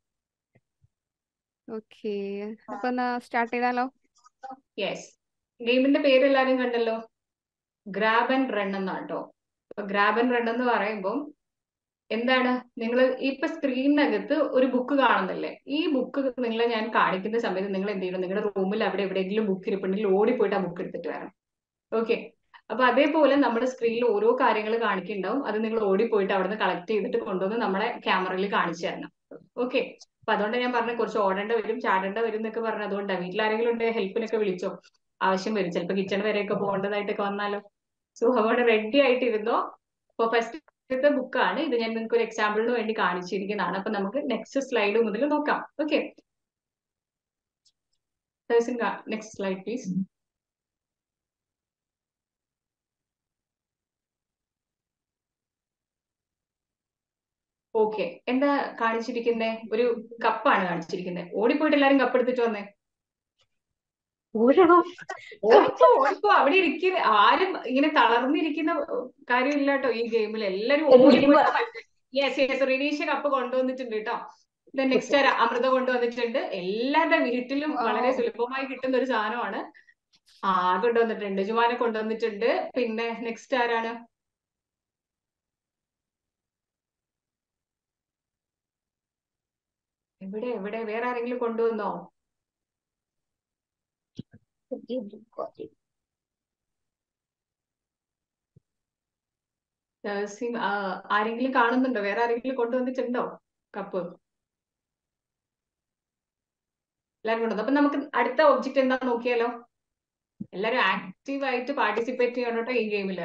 ഓക്കെ അപ്പൊ എന്നാ സ്റ്റാർട്ട് ചെയ്താലോ യെസ് ഗെയിമിന്റെ പേര് എല്ലാരും കണ്ടല്ലോ ഗ്രാബ് ആൻഡ് റൺ എന്നാണ് കേട്ടോ അപ്പൊ ഗ്രാബ് ആൻഡ് റൺ എന്ന് പറയുമ്പോൾ എന്താണ് നിങ്ങൾ ഇപ്പൊ സ്ക്രീനിനകത്ത് ഒരു ബുക്ക് കാണുന്നില്ലേ ഈ ബുക്ക് നിങ്ങളെ ഞാൻ കാണിക്കുന്ന സമയത്ത് നിങ്ങൾ എന്ത് ചെയ്യണം നിങ്ങളുടെ റൂമിൽ അവിടെ എവിടെയെങ്കിലും ബുക്ക് ഇരിപ്പുണ്ടെങ്കിൽ ഓടിപ്പോയിട്ട് ആ ബുക്ക് എടുത്തിട്ട് വരണം ഓക്കെ അപ്പൊ അതേപോലെ നമ്മുടെ സ്ക്രീനിൽ ഓരോ കാര്യങ്ങൾ കാണിക്കുന്നുണ്ടാവും അത് നിങ്ങൾ ഓടിപ്പോയിട്ട് അവിടുന്ന് കളക്ട് ചെയ്തിട്ട് കൊണ്ടുവന്ന് നമ്മളെ ക്യാമറയിൽ കാണിച്ചു തരണം ഓക്കെ അപ്പൊ അതുകൊണ്ട് ഞാൻ പറഞ്ഞ കുറച്ച് ഓടേണ്ട വരും ചാടേണ്ട വരും എന്നൊക്കെ പറഞ്ഞു അതുകൊണ്ടാണ് വീട്ടിൽ ആരെങ്കിലും ഉണ്ടെങ്കിൽ ഹെൽപ്പിനൊക്കെ വിളിച്ചോ ആവശ്യം വരും ചിലപ്പോൾ കിച്ചൺ വരെയൊക്കെ പോകേണ്ടതായിട്ടൊക്കെ വന്നാലോ സോ അതുകൊണ്ട് റെഡി ആയിട്ടിരുന്നോ അപ്പൊ ഫസ്റ്റ് ബുക്കാണ് ഇത് ഞാൻ നിങ്ങൾക്ക് ഒരു എക്സാമ്പിളിന് വേണ്ടി കാണിച്ചിരിക്കുന്നതാണ് അപ്പൊ നമുക്ക് നെക്സ്റ്റ് സ്ലൈഡ് മുതൽ നോക്കാം okay next slide please okay എന്താ കാണിച്ചിരിക്കുന്നേ ഒരു കപ്പാണ് കാണിച്ചിരിക്കുന്നത് ഓടിപ്പോയിട്ട് എല്ലാരും കപ്പ് എടുത്തിട്ട് വന്നേ ഓടിപ്പോ ഓടിപ്പോ അവിടെ ഇരിക്കുന്ന ആരും ഇങ്ങനെ തളർന്നിരിക്കുന്ന കാര്യമില്ല കേട്ടോ ഈ ഗെയിമിൽ എല്ലാരും ഓടിപ്പോയിട്ട് യെസ് യെസ് റിനീഷ കപ്പ് കൊണ്ടുവന്നിട്ടുണ്ട് കേട്ടോ നെക്സ്റ്റ് അമൃത കൊണ്ടുവന്നിട്ടുണ്ട് എല്ലാവരുടെ വീട്ടിലും വളരെ സുലഭമായി കിട്ടുന്ന ഒരു സാധനമാണ് ആ കൊണ്ടുവന്നിട്ടുണ്ട് ജുമാനെ കൊണ്ടുവന്നിട്ടുണ്ട് പിന്നെ നെക്സ്റ്റ് ആരാണ് എവിടെ എവിടെ വേറെ ആരെങ്കിലും കൊണ്ടുവന്നോ ജേഴ്സിയും ആരെങ്കിലും കാണുന്നുണ്ടോ വേറെ ആരെങ്കിലും കൊണ്ടുവന്നിട്ടുണ്ടോ കപ്പ് എല്ലാരും കൊണ്ടുവന്നു അപ്പൊ നമുക്ക് അടുത്ത ഒബ്ജക്റ്റ് എന്താ നോക്കിയാലോ എല്ലാരും ആക്റ്റീവ് ആയിട്ട് പാർട്ടിസിപ്പേറ്റ് ചെയ്യണം കേട്ടോ ഈ ഗെയിമില്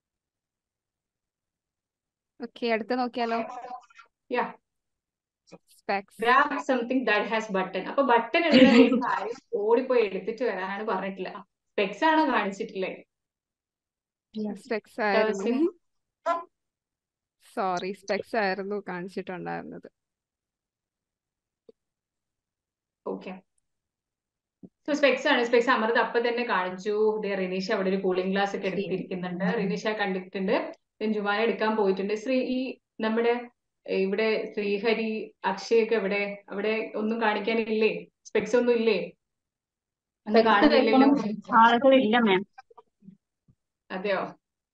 ഓക്കെ അടുത്ത നോക്കിയാലോ yeah specs grab something that has button അപ്പൊ ബട്ടൺ ഉള്ള ഒരു കാര്യം ഓടിപ്പോയി എടുത്തിട്ട് വരാനാണ് പറഞ്ഞിട്ടില്ല സ്പെക്സ് ആണോ കാണിച്ചിട്ടില്ലേ സ്പെക്സ് ആയിരുന്നു സോറി സ്പെക്സ് ആയിരുന്നു കാണിച്ചിട്ടുണ്ടായിരുന്നത് ഓക്കെ സോ സ്പെക്സ് ആണ് സ്പെക്സ് അമൃത അപ്പൊ തന്നെ കാണിച്ചു ദേ റിനീഷ അവിടെ ഒരു കൂളിംഗ് ഗ്ലാസ് ഒക്കെ എടുത്തിരിക്കുന്നുണ്ട് റിനീഷ കണ്ടിട്ടുണ്ട് ജുമാന എടുക്കാൻ പോയിട്ടുണ്ട് ശ്രീ ഈ നമ്മുടെ ഇവിടെ ശ്രീഹരി അക്ഷയ് ഒക്കെ എവിടെ അവിടെ ഒന്നും കാണിക്കാനില്ലേ സ്പെക്സ് ഒന്നും ഇല്ലേ എന്താ കാണുന്നില്ലല്ലോ ആളുകളില്ല മാം അതെയോ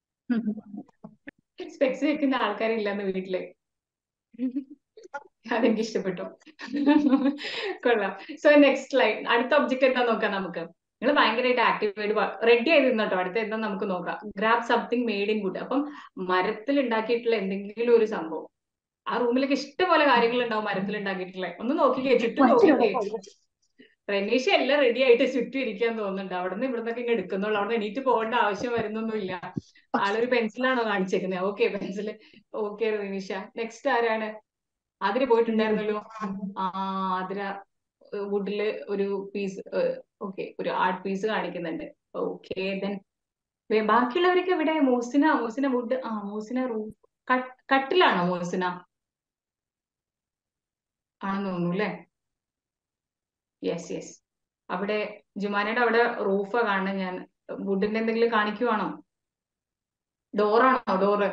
സ്പെക്സ് വെക്കുന്ന ആൾക്കാരില്ലെന്ന് വീട്ടില് അതെനിക്ക് ഇഷ്ടപ്പെട്ടു കൊള്ളാം സോ നെക്സ്റ്റ് ലൈൻ അടുത്ത ഒബ്ജക്റ്റ് എന്താ നോക്കാം നമുക്ക് നിങ്ങൾ ഭയങ്കരമായിട്ട് ആക്റ്റീവായിട്ട് റെഡി ആയി നിന്നോട്ടോ അടുത്ത എന്താ നമുക്ക് നോക്കാം grab something made in wood അപ്പം മരത്തിൽ ഉണ്ടാക്കിയിട്ടുള്ള എന്തെങ്കിലും ഒരു സംഭവം ആ റൂമിലൊക്കെ ഇഷ്ടംപോലെ കാര്യങ്ങൾ ഉണ്ടാവും മരത്തിൽ ഉണ്ടാക്കിയിട്ടുള്ള ഒന്ന് നോക്കിക്കേ ചുറ്റും നോക്കിക്കേ റനീഷ എല്ലാം റെഡി ആയിട്ട് ചുറ്റും ഇരിക്കാൻ തോന്നുന്നുണ്ട് അവിടുന്ന് ഇവിടുന്നൊക്കെ ഇങ്ങനെ എടുക്കുന്നുള്ളൂ അവിടെ എണീറ്റ് പോകേണ്ട ആവശ്യം വരുന്നൊന്നുമില്ല ആളൊരു പെൻസിലാണോ കാണിച്ചേക്കുന്നത് okay pencil okay Ranisha next ആരാണ് അതിന് പോയിട്ടുണ്ടായിരുന്നല്ലോ ആ അതിര വുഡില് ഒരു പീസ് ഓക്കെ ഒരു ആർട്ട് പീസ് കാണിക്കുന്നുണ്ട് ഓക്കെ ദെൻ ബാക്കിയുള്ളവരൊക്കെ ഇവിടെ മോസിന മോസിന വുഡ് ആ മോസിന റൂ കട്ടിലാണോ മോസിന ആണെന്ന് തോന്നുന്നു അല്ലേ യെസ് യെസ് അവിടെ ജുമാനയുടെ അവിടെ റൂഫാ കാണുന്നത് ഞാൻ വുഡിന്റെ എന്തെങ്കിലും കാണിക്കുവാണോ ഡോറാണോ door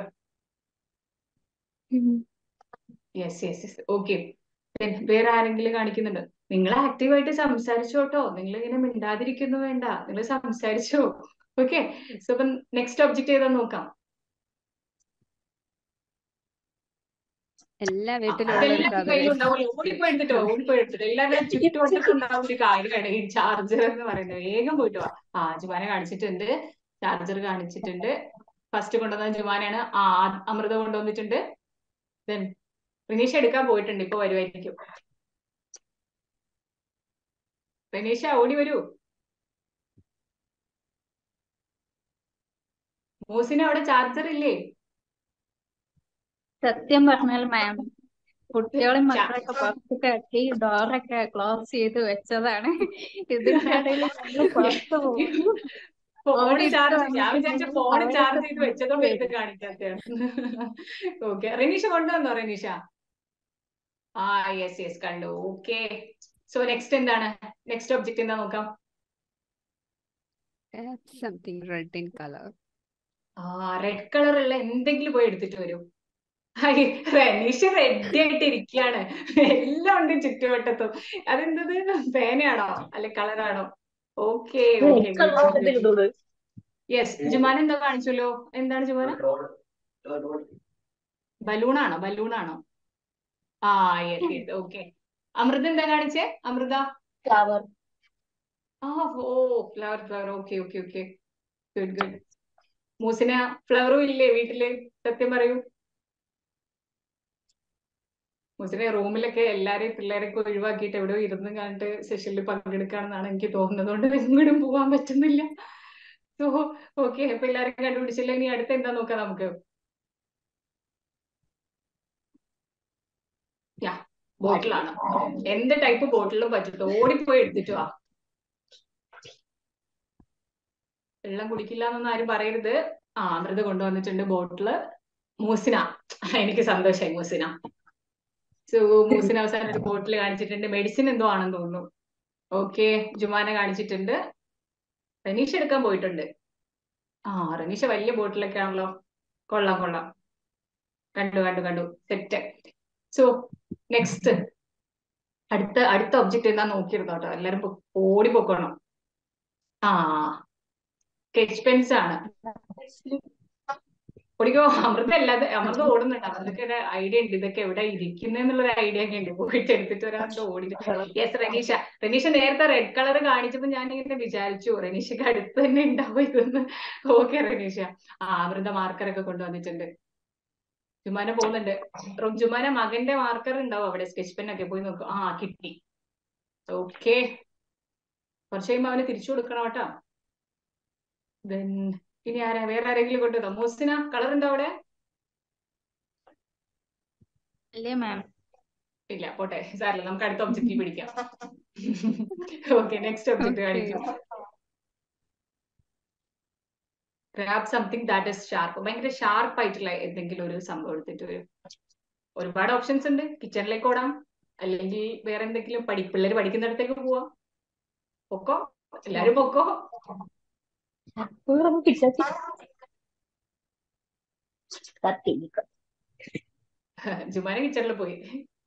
yes yes yes okay വേറെ ആരെങ്കിലും കാണിക്കുന്നുണ്ട് നിങ്ങൾ ആക്റ്റീവായിട്ട് സംസാരിച്ചോട്ടോ നിങ്ങൾ ഇങ്ങനെ മിണ്ടാതിരിക്കുന്നു വേണ്ട നിങ്ങൾ സംസാരിച്ചോ ഓക്കെ സോ അപ്പം നെക്സ്റ്റ് ഒബ്ജക്റ്റ് ഏതാ നോക്കാം എല്ലാ വീട്ടിലും ഉള്ള ഒരു അതെല്ലാവരുടെ കയ്യിലും സാധനം ഉണ്ടാവില്ല ഓടിപ്പോയി എടുത്തിട്ടോ ഓടിപ്പോയി എടുത്തിട്ടോ എല്ലാവരുടെ ചുറ്റുവട്ടത്ത് ഉണ്ടാവുന്ന ഒരു കാര്യമാണ് ഈ ചാർജർ എന്ന് പറയുന്നത് വേഗം പോയിട്ട് വാ ആ ജുമാന കാണിച്ചിട്ടുണ്ട് ചാർജർ കാണിച്ചിട്ടുണ്ട് ഫസ്റ്റ് കൊണ്ടുവന്നത് ജുമാനയാണ് ആ അമൃത കൊണ്ടുവന്നിട്ടുണ്ട് ദെൻ റിനീഷ എടുക്കാൻ പോയിട്ടുണ്ട് ഇപ്പൊ വരുമായിരിക്കും റിനീഷ ഓടി വരൂ മോസിന് അവിടെ ചാർജർ ഇല്ലേ സത്യം പറഞ്ഞാൽ മാം കുട്ടികളും മക്കളൊക്കെ പുറത്ത് കെട്ടി ഡോറൊക്കെ ക്ലോസ് ചെയ്ത് വെച്ചതാണ് ഇതിന്റെ ഇടയിൽ ഞങ്ങള് പുറത്ത് പോകും ഫോണ് ചാർജ് ഞാൻ വന്നിട്ട് വിചാരിച്ച ഞങ്ങൾ ഫോണ് അവരൊക്കെ ചാർജ് ചെയ്ത് വെച്ചതുകൊണ്ട് എടുത്ത് വരും. കാണിക്കാത്തതാണ് ഓക്കെ റിനീഷ കൊണ്ടുവന്നോ റിനീഷ ആ യെസ് യെസ് കണ്ടു ഓക്കെ സോ നെക്സ്റ്റ് എന്താണ് നെക്സ്റ്റ് ഒബ്ജക്റ്റ് എന്താ നോക്കാം സംതിങ് റെഡ് ഇൻ കളർ ആ റെഡ് കളർ ഉള്ള എന്തെങ്കിലും പോയി എടുത്തിട്ട് വരൂ ഹായ്, റനീഷ് റെഡി ആയിട്ട് ഇരിക്കുകയാണ് എല്ലാം ഉണ്ട് ചുറ്റുവട്ടത്തും അതെന്തത് പേനയാണോ അല്ലെ കളറാണോ ഓക്കെ ഓക്കെ യെസ് ജുമാൻ എന്താ കാണിച്ചല്ലോ എന്താണ് ജുമാന ബലൂണാണോ ബലൂണാണോ ആ യെസ് യെസ് ഓക്കെ അമൃത എന്താ കാണിച്ചേ അമൃത ഫ്ലവർ ആ ഓ flower flower okay okay okay good good Moosina ഫ്ലവറും ഇല്ലേ വീട്ടില് സത്യം പറയൂ മൂസിനെ റൂമിലൊക്കെ എല്ലാരെയും പിള്ളേരൊക്കെ ഒഴിവാക്കിയിട്ട് എവിടെയോ ഇരുന്ന് കണ്ടിട്ട് സെഷനിൽ പങ്കെടുക്കാണെന്നാണ് എനിക്ക് തോന്നുന്നത് കൊണ്ട് എങ്ങോട്ടും പോകാൻ പറ്റുന്നില്ല സോ ഓക്കെ അപ്പൊ എല്ലാരും കണ്ടുപിടിച്ചില്ല ഇനി അടുത്ത എന്താ നോക്കാം നമുക്ക് യാ ബോട്ടിലാണ് എന്ത് ടൈപ്പ് ബോട്ടിലും പറ്റും ഓടിപ്പോയി എടുത്തിട്ട് വാ വെള്ളം കുടിക്കില്ല എന്നൊന്നും ആരും പറയരുത് ആ അമൃത കൊണ്ടുവന്നിട്ടുണ്ട് ബോട്ടില് മൂസിന എനിക്ക് സന്തോഷായി മൂസിന സോ മൂസിന അവസാനം ഒരു ബോട്ടിൽ കാണിച്ചിട്ടുണ്ട് മെഡിസിൻ എന്തോ ആണെന്ന് തോന്നുന്നു ഓക്കെ ജുമാന കാണിച്ചിട്ടുണ്ട് റനീഷ എടുക്കാൻ പോയിട്ടുണ്ട് ആ റനീഷ വലിയ ബോട്ടിലൊക്കെ ആണല്ലോ കൊള്ളാം കൊള്ളാം കണ്ടു കണ്ടു കണ്ടു സെറ്റ് സോ നെക്സ്റ്റ് അടുത്ത അടുത്ത ഒബ്ജക്റ്റ് എന്താ നോക്കിയിരുന്നോ കേട്ടോ എല്ലാരും പൊ- ഓടി പൊക്കണം ആ സ്കെച്ച് പെൻസ് ആണ് ഓടിക്കോ അമൃത അല്ലാതെ അമൃത ഓടുന്നുണ്ട് അമൃതക്ക് ഒരു ഐഡിയ ഉണ്ട് ഇതൊക്കെ എവിടെ ഇരിക്കുന്നെന്നുള്ളൊരു ഐഡിയ ഒക്കെ ഉണ്ട് പോയിട്ട് എടുത്തിട്ട് ഒരാളുടെ ഓടി യെസ് റനീഷ റനീഷ നേരത്തെ റെഡ് കളർ കാണിച്ചപ്പോ ഞാൻ ഇങ്ങനെ വിചാരിച്ചു റനീഷക്ക് അടുത്ത് തന്നെ ഉണ്ടാവും ഇതെന്ന് ഓക്കെ റനീഷ ആ അമൃത മാർക്കർ ഒക്കെ കൊണ്ടുവന്നിട്ടുണ്ട് ജുമാന പോകുന്നുണ്ട് റു- ജുമാന മകന്റെ മാർക്കർ ഉണ്ടാവും അവിടെ സ്കെച്ച് പെൻ ഒക്കെ പോയി നോക്കും ആ കിട്ടി ഓക്കെ കുറച്ച് കഴിയുമ്പോ അവന് തിരിച്ചു കൊടുക്കണം കേട്ടോ ദെൻ ഇനി ആരാ വേറെ ആരെങ്കിലും കൊണ്ടുവന്നോ മോസിന കളർ ഉണ്ടോ അവിടെ അല്ലേ മാം ഇല്ല പോട്ടെ സാറില്ല നമുക്ക് അടുത്ത ഒബ്ജക്റ്റിൽ പിടിക്കാം ഓക്കെ നെക്സ്റ്റ് ഒബ്ജക്റ്റ് Okay. കാണിച്ചു grab something that is sharp ഭയങ്കര ഷാർപ്പ് ആയിട്ടുള്ള എന്തെങ്കിലും ഒരു സംഭവം എടുത്തിട്ട് വരും ഒരുപാട് ഓപ്ഷൻസ് ഉണ്ട് കിച്ചണിലേക്ക് ഓടാം അല്ലെങ്കിൽ വേറെ എന്തെങ്കിലും പഠി പിള്ളേര് പഠിക്കുന്നിടത്തേക്ക് പോവാം പൊക്കോ എല്ലാരും പൊക്കോ ജുമാന കിച്ചണിൽ പോയി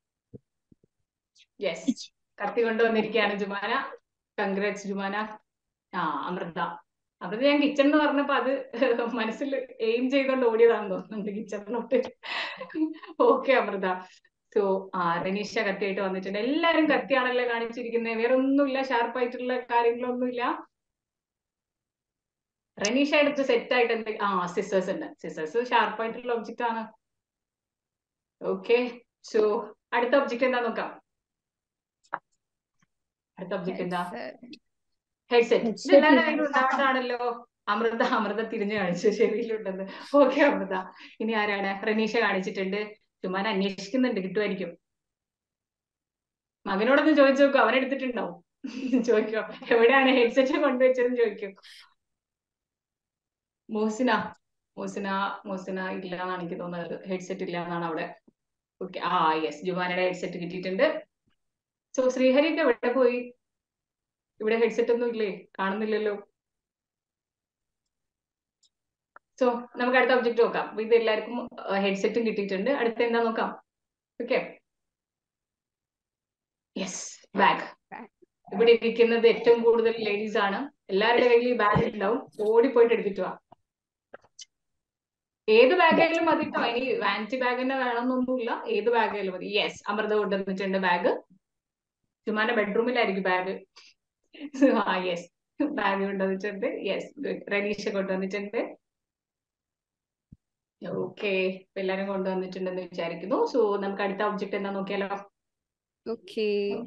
യെസ് കത്തി കൊണ്ടുവന്നിരിക്കുകയാണ് ജുമാന കൺഗ്രാറ്റ്സ് ജുമാന ആ അമൃത അമൃത ഞാൻ കിച്ചൺ എന്ന് പറഞ്ഞപ്പോ അത് മനസ്സിൽ എയിം ചെയ്തോണ്ട് ഓടിയതാണെന്ന് തോന്നുന്നുണ്ട് കിച്ചണിലോട്ട് ഓക്കെ അമൃത സോ ആ റനീഷ കത്തിയായിട്ട് വന്നിട്ടുണ്ട് എല്ലാരും കത്തിയാണല്ലോ കാണിച്ചിരിക്കുന്നത് വേറെ ഒന്നുമില്ല ഷാർപ്പായിട്ടുള്ള കാര്യങ്ങളൊന്നുമില്ല റനീഷ എടുത്ത് സെറ്റ് ആയിട്ട് എന്ത് ആ സിസേഴ്സ് ഉണ്ട് സിസേഴ്സ് ഷാർപ്പായിട്ടുള്ള ഒബ്ജക്റ്റ് ആണ് ഓക്കെ സോ അടുത്ത ഒബ്ജക്റ്റ് എന്താ നോക്കാം അടുത്ത ഒബ്ജക്റ്റ് എന്താ ഹെഡ്സെറ്റ് ഇത് എല്ലാവരുടെ കയ്യിലും ഉണ്ടാവേണ്ടതാണല്ലോ അമൃത അമൃത തിരിഞ്ഞു കാണിച്ചു ശരിയിലുണ്ടെന്ന് ഓക്കെ അമൃത ഇനി ആരാണ് റനീഷ കാണിച്ചിട്ടുണ്ട് ചുമ്മാൻ അന്വേഷിക്കുന്നുണ്ട് കിട്ടുമായിരിക്കും മകനോടൊന്ന് ചോദിച്ചു നോക്കൂ അവൻ എടുത്തിട്ടുണ്ടാവും ചോദിക്കോ എവിടെയാണ് ഹെഡ്സെറ്റ് കൊണ്ടുവച്ചതെന്ന് ചോദിക്കും മോസിന മോസിന മോസിന ഇല്ല എന്നാണ് എനിക്ക് തോന്നുന്നത് ഹെഡ്സെറ്റ് ഇല്ല എന്നാണ് അവിടെ ഓക്കെ ആ യെസ് ജുമാനയുടെ ഹെഡ്സെറ്റ് കിട്ടിയിട്ടുണ്ട് സോ ശ്രീഹരി ഒക്കെ എവിടെ പോയി ഇവിടെ ഹെഡ്സെറ്റ് ഒന്നും ഇല്ലേ കാണുന്നില്ലല്ലോ സോ നമുക്ക് അടുത്ത ഒബ്ജക്റ്റ് നോക്കാം അപ്പൊ ഇത് എല്ലാവർക്കും ഹെഡ്സെറ്റും കിട്ടിയിട്ടുണ്ട് അടുത്ത എന്താ നോക്കാം ഓക്കെ യെസ് ബാഗ് ഇവിടെ ഇരിക്കുന്നത് ഏറ്റവും കൂടുതൽ ലേഡീസ് ആണ് എല്ലാവരുടെ കയ്യിൽ ഈ ബാഗ് ഉണ്ടാവും ഓടിപ്പോയിട്ട് എടുത്തിട്ട് വാ ഏത് ബാഗായാലും മതി കേട്ടോ ഇനി വാനിറ്റി ബാഗ് തന്നെ വേണമെന്നൊന്നുമില്ല ഏത് ബാഗായാലും മതി യെസ് അമൃത കൊണ്ടുവന്നിട്ടുണ്ട് ബാഗ് ചുമ്മാന്റെ ബെഡ്റൂമിലായിരിക്കും ബാഗ് ആ യെസ് ബാഗ് കൊണ്ടുവന്നിട്ടുണ്ട് യെസ് ഗുഡ് റനീഷ കൊണ്ടുവന്നിട്ടുണ്ട് ഓക്കെ എല്ലാരും കൊണ്ടുവന്നിട്ടുണ്ടെന്ന് വിചാരിക്കുന്നു സോ നമുക്ക് അടുത്ത ഒബ്ജക്റ്റ് എന്താ നോക്കിയാലോ okay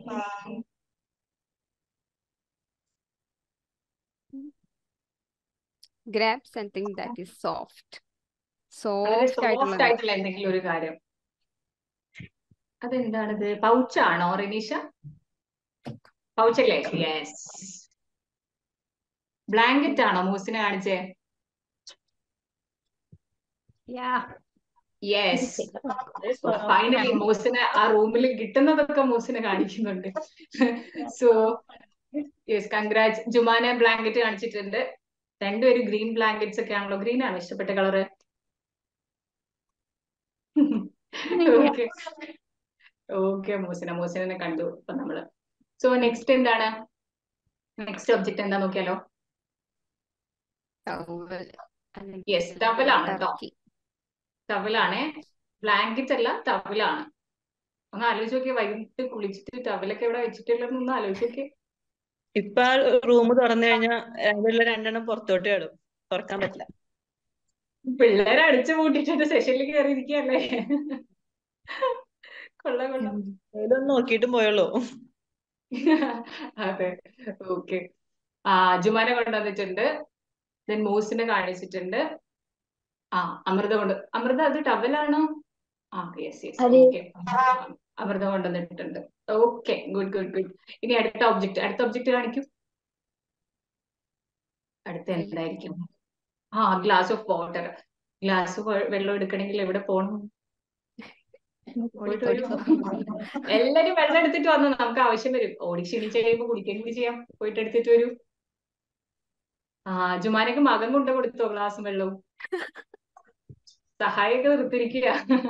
grab something that is soft വളരെ സോഫ്റ്റ് സോഫ്റ്റ് ആയിട്ടുള്ളത് ആയിട്ടുള്ള എന്തെങ്കിലും ഒരു കാര്യം അതെന്താണിത് പൗച്ചാണോ റനീഷ പൗച്ചല്ലേ യെസ് ബ്ലാങ്കറ്റ് ആണോ മൂസിനെ കാണിച്ചേ യെസ് ഫൈനലി മൂസിനെ ആ റൂമിൽ കിട്ടുന്നതൊക്കെ മൂസിനെ കാണിക്കുന്നുണ്ട് സോ യെസ് കൺഗ്രാറ്റ്സ് ജുമാനെ ബ്ലാങ്കറ്റ് കാണിച്ചിട്ടുണ്ട് രണ്ടുപേരും ഗ്രീൻ ബ്ലാങ്കറ്റ്സ് ഒക്കെ ആണല്ലോ ഗ്രീൻ ആണോ ഇഷ്ടപ്പെട്ട കളറ് ഓക്കെ ഓക്കെ മൂസിന മൂസിനെ കണ്ടു ഇപ്പൊ നമ്മള് സോ നെക്സ്റ്റ് എന്താണ് നെക്സ്റ്റ് ഒബ്ജക്റ്റ് എന്താ നോക്കിയാലോ ടവൽ യെസ് അല്ലെങ്കിൽ ടവലാണ് കേട്ടോ ടർക്കി ടവലാണേ ബ്ലാങ്കറ്റ് അല്ല ടവലാണ് ഒന്ന് ആലോചിച്ച് നോക്കിയേ വൈകിട്ട് കുളിച്ചിട്ട് ടവലൊക്കെ എവിടെ വെച്ചിട്ടുള്ളതെന്ന് ഒന്ന് ആലോചിച്ച് നോക്കിയേ ഇപ്പൊ ആ റൂം തുറന്നു കഴിഞ്ഞാൽ അതിലുള്ള രണ്ടെണ്ണം പുറത്തോട്ട് കിടും തുറക്കാൻ പറ്റില്ല പിള്ളേരെ അടിച്ചു പൂട്ടിട്ട് സെഷനിൽ കയറിയിരിക്കുകയല്ലേ കൊള്ളാം കൊള്ളാം അതിലൊന്ന് നോക്കിയിട്ടും പോയുള്ളൂ അതെ ഓക്കെ ആ ജുമാനെ കൊണ്ടുവന്നിട്ടുണ്ട് ദെൻ മൂസിനെ കാണിച്ചിട്ടുണ്ട് ആ അമൃത കൊണ്ട് അമൃത അത് ടവലാണോ ആ യെസ് യെസ് അതെ ഓക്കെ അമൃത കൊണ്ടുവന്നിട്ടുണ്ട് ഓക്കെ ഗുഡ് ഗുഡ് ഗുഡ് ഇനി അടുത്ത ഒബ്ജക്റ്റ് അടുത്ത ഒബ്ജക്റ്റ് കാണിക്കും അടുത്ത എന്തായിരിക്കും ആ ഗ്ലാസ് ഓഫ് വാട്ടർ ഗ്ലാസ് വെള്ളം എടുക്കണമെങ്കിൽ എവിടെ പോകണം പോയിട്ട് വരൂ എല്ലാരും വെള്ളം എടുത്തിട്ട് വന്നു നമുക്ക് ആവശ്യം വരും ഓടി ക്ഷീണിച്ച് കഴിയുമ്പോ കുടിക്കുകയും കൂടി ചെയ്യാം പോയിട്ട് എടുത്തിട്ട് വരൂ ആ ജുമാനക്ക് മകൻ കൊണ്ട് കൊടുത്തോ ഗ്ലാസും വെള്ളവും സഹായൊക്കെ നിർത്തിരിക്കുക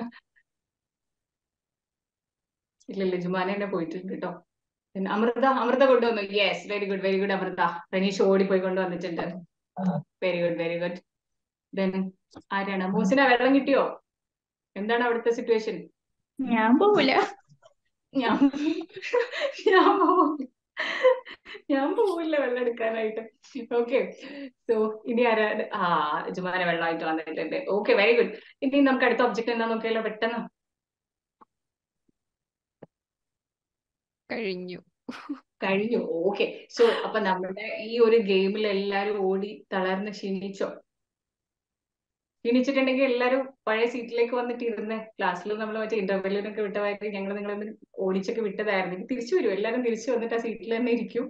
ഇല്ലല്ല ജുമാന തന്നെ പോയിട്ടുണ്ട് കേട്ടോ പിന്നെ അമൃത അമൃത കൊണ്ടുവന്നു yes very good very good Amritha Ranish ഓടിപ്പോയി കൊണ്ടുവന്നിട്ടുണ്ട് very good very good then ആരാണ് മൂസിന വെള്ളം കിട്ടിയോ എന്താണ് അവിടുത്തെ സിറ്റുവേഷൻ ഞാൻ പോവില്ല ഞാൻ ഞാൻ പോവില്ല ഞാൻ പോവില്ല വെള്ളം എടുക്കാനായിട്ട് ഓക്കെ സോ ഇനി ആരാ ആ ജുമാന വെള്ളമായിട്ട് വന്നിട്ടുണ്ട് ഓക്കെ വെരി ഗുഡ് ഇനി നമുക്ക് അടുത്ത ഒബ്ജക്റ്റ് എന്താ നോക്കിയാലോ പെട്ടെന്ന് കഴിഞ്ഞു കഴിഞ്ഞു ഓക്കെ സോ അപ്പൊ നമ്മുടെ ഈ ഒരു ഗെയിമിൽ എല്ലാരും ഓടി തളർന്ന് ക്ഷീണിച്ചോ ക്ഷീണിച്ചിട്ടുണ്ടെങ്കിൽ എല്ലാരും പഴയ സീറ്റിലേക്ക് വന്നിട്ട് ഇരുന്ന് ക്ലാസ്സിൽ നമ്മൾ മറ്റേ ഇന്റർവെല്ലിനൊക്കെ വിട്ടതായിട്ട് ഞങ്ങൾ നിങ്ങളെ ഒന്ന് ഓടിച്ചൊക്കെ വിട്ടതായിരുന്നു ഇനി തിരിച്ചു വരും എല്ലാരും തിരിച്ചു വന്നിട്ട് ആ സീറ്റിൽ തന്നെ ഇരിക്കും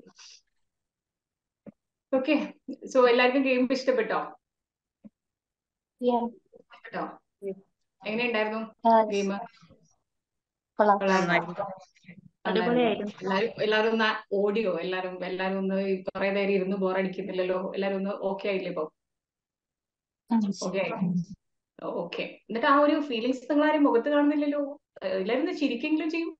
ഓക്കെ സോ എല്ലാവർക്കും ഗെയിം ഇഷ്ടപ്പെട്ടോ Yeah. കേട്ടോ എങ്ങനെയുണ്ടായിരുന്നു Uh, ഗെയിം കൊള്ളാം കൊള്ളായിരുന്നോ അടിപൊളിയായിരുന്നു എല്ലാരും എല്ലാരും ഒന്ന് ഓടിയോ എല്ലാരും എല്ലാരും ഒന്ന് കുറെ നേരം ഇരുന്ന് ബോറടിക്കുന്നില്ലല്ലോ എല്ലാരും ഒന്ന് ഓക്കെ ആയില്ലേ ഇപ്പൊ ഓക്കെ ഓക്കെ എന്നിട്ട് ആ ഒരു ഫീലിങ്സ് നിങ്ങൾ ആരും മുഖത്ത് കാണുന്നില്ലല്ലോ ഏഹ് എല്ലാരും ഒന്ന് ചിരിക്കെങ്കിലും ചെയ്യും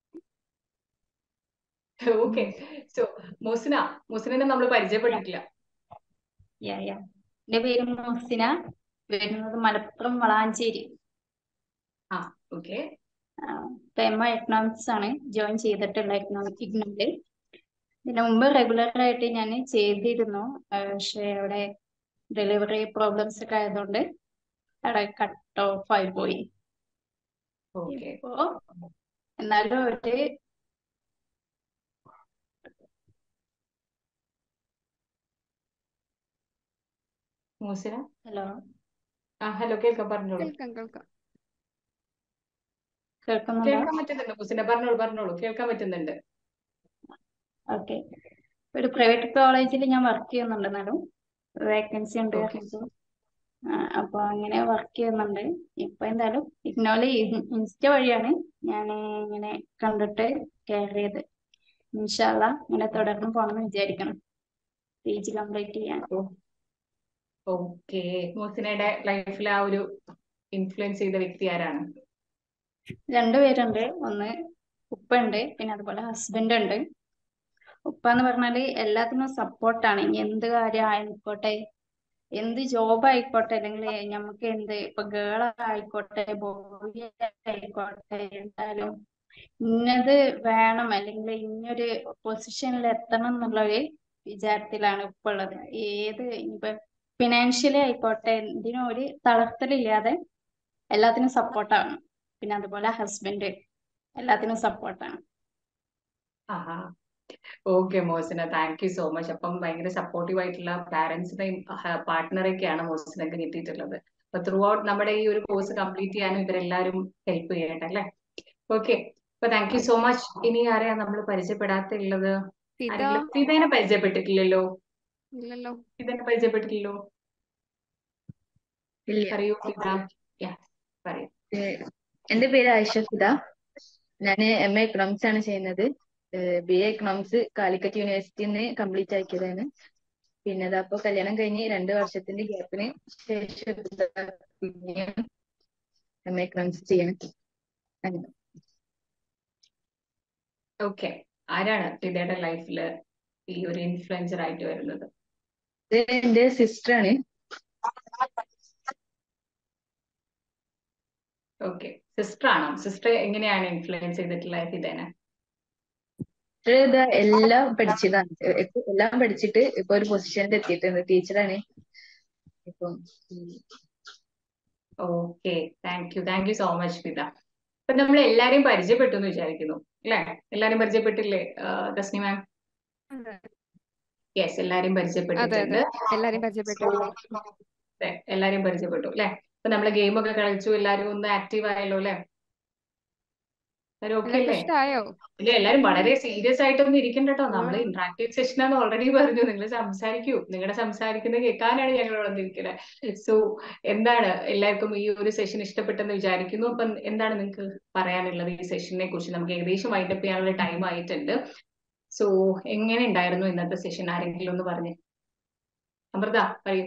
ഓക്കെ സോ മോസിന മോസിനെ നമ്മൾ പരിചയപ്പെട്ടിട്ടില്ല യാ യാ എന്റെ പേര് മോസിന വരുന്നത് മലപ്പുറം വളാഞ്ചേരി ആ ഓക്കെ ഇപ്പൊ എം എക്കണോമിക്സ് ആണ് ജോയിൻ ചെയ്തിട്ടുള്ള എക്കണോമിക് ഇഗ്നോയില് ഇതിന് മുമ്പ് റെഗുലർ ആയിട്ട് ഞാൻ ചെയ്തിരുന്നു ആ, പക്ഷെ അവിടെ ഡെലിവറി പ്രോബ്ലംസ് ഒക്കെ ആയതുകൊണ്ട് അവിടെ കട്ട് ഓഫ് ആയി പോയി ഓക്കെ ഇപ്പോ എന്നാലും ഒരു മോസിന ഹലോ ആ ഹലോ കേൾക്കാം പറഞ്ഞോളൂ കേൾക്കാം കേൾക്കാം കേൾക്കുന്നുണ്ടോ കേൾക്കാൻ പറ്റുന്നുണ്ട് മോസിന പറഞ്ഞോളൂ പറഞ്ഞോളൂ കേൾക്കാൻ പറ്റുന്നുണ്ട് ഓക്കെ ഒരു പ്രൈവറ്റ് കോളേജിൽ ഞാൻ വർക്ക് ചെയ്യുന്നുണ്ട് എന്നാലും വേക്കൻസി ഉണ്ട് ഓക്കെ പറഞ്ഞിട്ട് ആ, അപ്പൊ അങ്ങനെ വർക്ക് ചെയ്യുന്നുണ്ട് ഇപ്പൊ എന്തായാലും ഇഗ്നോളി ഇൻസ്റ്റ വഴിയാണ് ഞാൻ ഇങ്ങനെ കണ്ടിട്ട് കയറിയത് ഇൻഷാല്ല ഇങ്ങനെ തുടർന്ന് പോകണമെന്ന് വിചാരിക്കണം പി ജി കംപ്ലീറ്റ് ചെയ്യാൻ ഓക്കെ മോസിനയുടെ ലൈഫിൽ ആ ഒരു ഇൻഫ്ലുവൻസ് ചെയ്ത വ്യക്തി ആരാണ് രണ്ടുപേരുണ്ട് ഒന്ന് ഉപ്പ ഉണ്ട് പിന്നെ അതുപോലെ ഹസ്ബൻഡ് ഉണ്ട് ഉപ്പ എന്ന് പറഞ്ഞാല് എല്ലാത്തിനും സപ്പോർട്ടാണ് ഇനി എന്ത് കാര്യം ആയിക്കോട്ടെ എന്ത് ജോബ് ആയിക്കോട്ടെ അല്ലെങ്കിൽ നമുക്ക് എന്ത് ഇപ്പൊ ഗേൾ ആയിക്കോട്ടെ ബോയ് ആയിക്കോട്ടെ എന്തായാലും ഇന്നത് വേണം അല്ലെങ്കിൽ ഇന്നൊരു പൊസിഷനിൽ എത്തണം എന്നുള്ള ഒരു വിചാരത്തിലാണ് ഉപ്പ ഉള്ളത് ഏത് ഇനിയിപ്പോ ഫിനാൻഷ്യലി ആയിക്കോട്ടെ എന്തിനും ഒരു തളർത്തലില്ലാതെ എല്ലാത്തിനും സപ്പോർട്ടാണ് പിന്നെ അതുപോലെ ഹസ്ബൻഡ് എല്ലാത്തിനും സപ്പോർട്ടാണ് ആഹാ okay Mosina thank you so much അപ്പം ഭയങ്കര സപ്പോർട്ടീവ് ആയിട്ടുള്ള പാരന്റ്സിനെയും പാർട്ട്ണറൊക്കെയാണ് മോസിനൊക്കെ കിട്ടിയിട്ടുള്ളത് അപ്പൊ ത്രൂ ഔട്ട് നമ്മുടെ ഈ ഒരു കോഴ്സ് കംപ്ലീറ്റ് ചെയ്യാനും ഇവരെല്ലാവരും ഹെൽപ്പ് ചെയ്യട്ടെ അല്ലേ ഓക്കെ അപ്പൊ താങ്ക് യു സോ മച്ച് ഇനി ആരെയാ നമ്മൾ പരിചയപ്പെടാത്തുള്ളത് ഫിദ ആരെങ്കിലും ഫിദേനെ പരിചയപ്പെട്ടിട്ടില്ലല്ലോ ഇല്ലല്ലോ ഫിദേനെ പരിചയപ്പെട്ടിട്ടില്ലല്ലോ ഇല്ല പറയൂ ഫിദ യാ പറയൂ ഏഹ് എന്റെ പേര് ആയിഷ ഫിദ ഞാൻ എം എ എക്കണോമിക്സ് ആണ് ചെയ്യുന്നത് ബി എ എക്കണോമിക്സ് കാലിക്കറ്റ് യൂണിവേഴ്സിറ്റിയിൽ നിന്ന് കംപ്ലീറ്റ് ആക്കിയതാണ് പിന്നെ ഇതപ്പോ കല്യാണം കഴിഞ്ഞ് രണ്ട് വർഷത്തിന്റെ ഗ്യാപ്പിന് ശേഷം ഇതാ പിന്നെയും എം എ എക്കണോമിക്സ് ചെയ്യണം അങ്ങനെ ഓക്കെ ആരാണ് ഫിദയുടെ ലൈഫിൽ ഈ ഒരു ഇൻഫ്ലുവൻസർ ആയിട്ട് വരുന്നത് ഇത് എന്റെ സിസ്റ്റർ ആണ് ഓക്കെ സിസ്റ്റർ ആണോ സിസ്റ്റർ എങ്ങനെയാണ് ഇൻഫ്ലുവൻസ് ചെയ്തിട്ടുള്ളത് ഫിദേനെ സിസ്റ്റർ ഇത് എല്ലാം പഠിച്ചതാണ് എ- എ- എല്ലാം പഠിച്ചിട്ട് ഇപ്പൊ ഒരു പൊസിഷനിൽ എത്തിയിട്ടുണ്ട് ടീച്ചറാണ് ഇപ്പം ഉം. Okay thank you thank you so much Fida അപ്പൊ നമ്മൾ എല്ലാരെയും പരിചയപ്പെട്ടു എന്ന് വിചാരിക്കുന്നു അല്ലെ എല്ലാരും പരിചയപ്പെട്ടില്ലേ തസ്നി മാം യെസ് എല്ലാരെയും അതെ പരിചയപ്പെട്ടിട്ടുണ്ട് അതെ എല്ലാരെയും പരിചയപ്പെട്ടു അതെ, എല്ലാരെയും പരിചയപ്പെട്ടു അല്ലെ അപ്പൊ നമ്മള് ഗെയിം ഒക്കെ കളിച്ചു എല്ലാരും ഒന്ന് ആക്റ്റീവ് ആയല്ലോ അല്ലെ എല്ലാരും ഓക്കെ എല്ലാവർക്കും അല്ലേ ഇഷ്ടായോ ഇല്ല എല്ലാരും വളരെ സീരിയസ് ആയിട്ടൊന്നും ഇരിക്കണ്ട കേട്ടോ നമ്മൾ ഇന്ററാക്റ്റീവ് സെഷൻ ആണെന്ന് ഓൾറെഡി പറഞ്ഞു നിങ്ങൾ സംസാരിക്കൂ നിങ്ങളുടെ സംസാരിക്കുന്നത് കേൾക്കാനാണ് ഞങ്ങൾ ഇവിടെ വന്നിരിക്കുന്നത് സോ എന്താണ് എല്ലാവർക്കും ഈ ഒരു സെഷൻ ഇഷ്ടപ്പെട്ടെന്ന് വിചാരിക്കുന്നു അപ്പൊ എന്താണ് നിങ്ങൾക്ക് പറയാനുള്ളത് ഈ സെഷനെ കുറിച്ച് നമുക്ക് ഏകദേശം വൈൻഡപ്പ് ചെയ്യാനുള്ള ടൈം ആയിട്ടുണ്ട് സോ എങ്ങനെ ഉണ്ടായിരുന്നു ഇന്നത്തെ സെഷൻ ആരെങ്കിലും ഒന്ന് പറഞ്ഞു അമൃത പറയൂ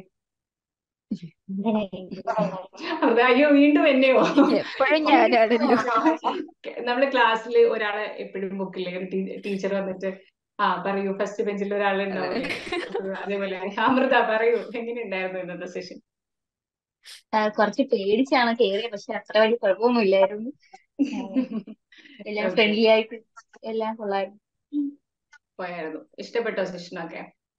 അമൃത അയ്യോ വീണ്ടും എന്നെയോ എപ്പോഴും ഞാനാണല്ലോ നമ്മള് ക്ലാസ്സിൽ ഒരാളെ എപ്പോഴും ബുക്കില്ലേ ഒരു ടീച്ചർ വന്നിട്ട് ആ പറയൂ ഫസ്റ്റ് ബെഞ്ചിൽ ഒരാളുണ്ടാവില്ലേ അതേപോലെ അമൃത പറയൂ എങ്ങനെ ഉണ്ടായിരുന്നു ഇന്നത്തെ സെഷൻ ആ, കുറച്ച് പേടിച്ചാണ് കേറിയത് പക്ഷെ അത്ര വലിയ കുഴപ്പമൊന്നുമില്ലായിരുന്നു ആ, എല്ലാം Okay. ഫ്രണ്ട്ലി ആയിട്ട് എല്ലാം കൊള്ളായിരുന്നു പോയായിരുന്നു ഇഷ്ടപ്പെട്ടോ സെഷനൊക്കെ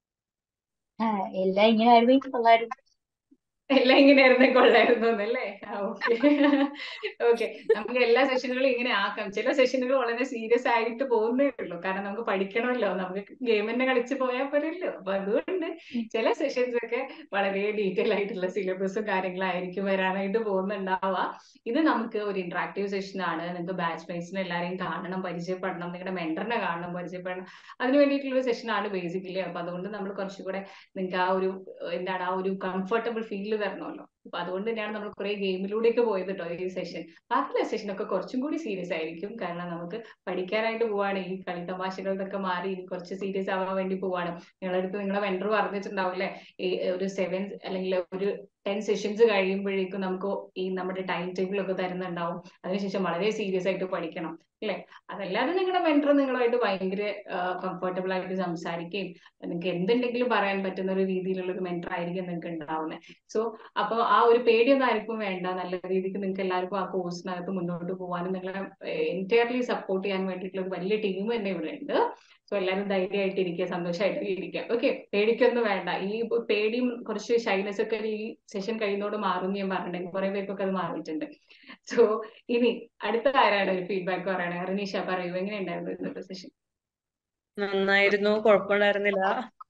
ആ എല്ലാം ഇങ്ങനെ ആയിരുന്നെങ്കിൽ കൊള്ളായിരുന്നു എല്ലാം ഇങ്ങനെയായിരുന്നേ കൊള്ളായിരുന്നു എന്നല്ലേ ഓക്കെ ഓക്കെ നമുക്ക് എല്ലാ സെഷനുകളും ഇങ്ങനെ ആക്കാം ചില സെഷനുകൾ വളരെ സീരിയസ് ആയിട്ട് പോകുന്നേ ഉള്ളൂ കാരണം നമുക്ക് പഠിക്കണമല്ലോ നമുക്ക് ഗെയിം തന്നെ കളിച്ച് പോയാൽ പോരല്ലോ അപ്പൊ അതുകൊണ്ട് ചില സെഷൻസ് ഒക്കെ വളരെ ഡീറ്റെയിൽ ആയിട്ടുള്ള സിലബസും കാര്യങ്ങളായിരിക്കും വരാനായിട്ട് പോകുന്നുണ്ടാവുക ഇത് നമുക്ക് ഒരു ഇന്ററാക്റ്റീവ് സെഷൻ ആണ് നിങ്ങൾക്ക് ബാച്ച് മേറ്റ്സിനെ എല്ലാവരെയും കാണണം പരിചയപ്പെടണം നിങ്ങളുടെ മെന്ററിനെ കാണണം പരിചയപ്പെടണം അതിന് വേണ്ടിയിട്ടുള്ള ഒരു സെഷൻ ആണ് ബേസിക്കലി അപ്പൊ അതുകൊണ്ട് നമ്മൾ കുറച്ചുകൂടെ നിങ്ങൾക്ക് ആ ഒരു ഏഹ്, എന്താണ് ആ ഒരു കംഫർട്ടബിൾ ഫീൽ വരണമല്ലോ അപ്പൊ അതുകൊണ്ട് തന്നെയാണ് നമ്മൾ കുറെ ഗെയിമിലൂടെയൊക്കെ പോയത് കേട്ടോ ഈ സെഷൻ ബാക്കിയുള്ള സെഷൻ ഒക്കെ കുറച്ചും കൂടി സീരിയസ് ആയിരിക്കും കാരണം നമുക്ക് പഠിക്കാനായിട്ട് പോവാണ് ഈ കളി തമാശകളിൽ നിന്നൊക്കെ മാറി ഇനി കുറച്ച് സീരിയസ് ആവാൻ വേണ്ടി പോവാണ് നിങ്ങളുടെ അടുത്ത് നിങ്ങളെ വെണ്ടർ പറഞ്ഞിട്ടുണ്ടാവില്ലേ ഈ ഒരു സെവൻ അല്ലെങ്കിൽ ഒരു ടെൻ സെഷൻസ് കഴിയുമ്പോഴേക്കും നമുക്ക് ഈ നമ്മുടെ ടൈം ടേബിൾ ഒക്കെ തരുന്നുണ്ടാവും അതിനുശേഷം വളരെ സീരിയസ് ആയിട്ട് പഠിക്കണം അല്ലെ അതല്ലാതെ നിങ്ങളുടെ മെന്റർ നിങ്ങളുമായിട്ട് ഭയങ്കര കംഫർട്ടബിൾ ആയിട്ട് സംസാരിക്കുകയും നിങ്ങൾക്ക് എന്തുണ്ടെങ്കിലും പറയാൻ പറ്റുന്ന ഒരു രീതിയിലുള്ള ഒരു മെന്റർ ആയിരിക്കും നിങ്ങൾക്ക് ഉണ്ടാവുന്നത് സോ അപ്പൊ ആ ഒരു പേടിയൊന്നും ആർക്കും വേണ്ട നല്ല രീതിക്ക് നിങ്ങൾക്ക് എല്ലാവർക്കും ആ കോഴ്സിനകത്ത് മുന്നോട്ട് പോകാനും നിങ്ങളെ എൻറ്റയർലി സപ്പോർട്ട് ചെയ്യാൻ വേണ്ടിയിട്ടുള്ള ഒരു വലിയ ടീം തന്നെ ഇവിടെ ഉണ്ട് സോ എല്ലാവരും ധൈര്യമായിട്ട് ഇരിക്കുക സന്തോഷമായിട്ട് ഇരിക്കുക ഓക്കെ പേടിക്കൊന്നും വേണ്ട ഈ ഇപ്പൊ പേടിയും കുറച്ച് ഷൈനസ് ഒക്കെ ഈ സെഷൻ കഴിയുന്നതോട് മാറും എന്ന് ഞാൻ പറഞ്ഞിട്ടുണ്ടെങ്കിൽ കുറെ പേർക്കൊക്കെ അത് മാറിയിട്ടുണ്ട് സോ ഇനി അടുത്ത ആരാണ് ഒരു ഫീഡ്ബാക്ക് പറയണേ റിനീഷ പറയൂ എങ്ങനെയുണ്ടായിരുന്നു ഇന്നത്തെ സെഷൻ നന്നായിരുന്നു കുഴപ്പമുണ്ടായിരുന്നില്ല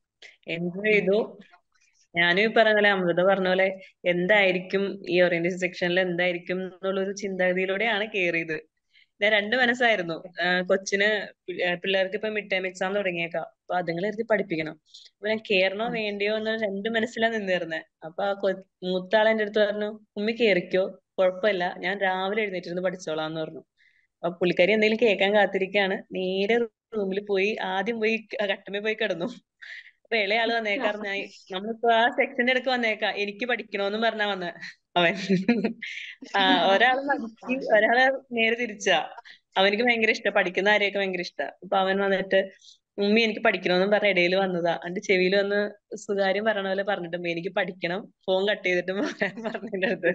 എൻജോയ് ചെയ്തു ഞാനും ഈ പറഞ്ഞ പോലെ അമൃത പറഞ്ഞ പോലെ എന്തായിരിക്കും ഈ ഓറിയന്റേഷൻ സെക്ഷനിൽ എന്തായിരിക്കും എന്നുള്ളൊരു ചിന്താഗതിയിലൂടെയാണ് കയറിയത് ഞാൻ രണ്ട് മനസ്സായിരുന്നു ആ, കൊച്ചിന് പി- ആ, പിള്ളേർക്ക് ഇപ്പൊ മിഡ് ടൈം എക്സാം തുടങ്ങിയേക്കാം അപ്പൊ അതുങ്ങളെ ഇരുത്തി പഠിപ്പിക്കണം അപ്പൊ ഞാൻ കേറണോ വേണ്ടിയോ എന്ന് രണ്ട് മനസ്സിലാണ് നിന്നിരുന്നത് അപ്പൊ ആ കൊ മൂത്ത ആൾ എന്റെ അടുത്ത് പറഞ്ഞു ഉമ്മി കേറിക്കോ കുഴപ്പമില്ല ഞാൻ രാവിലെ എഴുന്നേറ്റിരുന്ന് പഠിച്ചോളാം എന്ന് പറഞ്ഞു അപ്പൊ പുള്ളിക്കാരി എന്തെങ്കിലും കേൾക്കാൻ കാത്തിരിക്കാണ് നേരെ റൂമിൽ പോയി ആദ്യം പോയി ക- കട്ടിമേ പോയി കിടന്നു അപ്പൊ ഇളയാള് വന്നേക്കാർ ഞാൻ നമ്മളിപ്പോ ആ സെക്ഷന്റെ ഇടയ്ക്ക് വന്നേക്കാം എനിക്ക് പഠിക്കണോന്ന് പറഞ്ഞാ വന്ന അവൻ ആ ഒരാള് മടിച്ച് ഒരാള് നേരെ തിരിച്ചാ അവനിക്ക് ഭയങ്കര ഇഷ്ടാ പഠിക്കുന്ന കാര്യമൊക്കെ ഭയങ്കര ഇഷ്ടാ അപ്പൊ അവൻ വന്നിട്ട് ഉമ്മി എനിക്ക് പഠിക്കണമെന്നും പറഞ്ഞ ഇടയിൽ വന്നതാ എന്റെ ചെവിയിൽ വന്ന് സുകാര്യം പറഞ്ഞ പോലെ പറഞ്ഞിട്ട് എനിക്ക് പഠിക്കണം ഫോൺ കട്ട് ചെയ്തിട്ട് പറയാൻ പറഞ്ഞതിന്റെ അടുത്ത്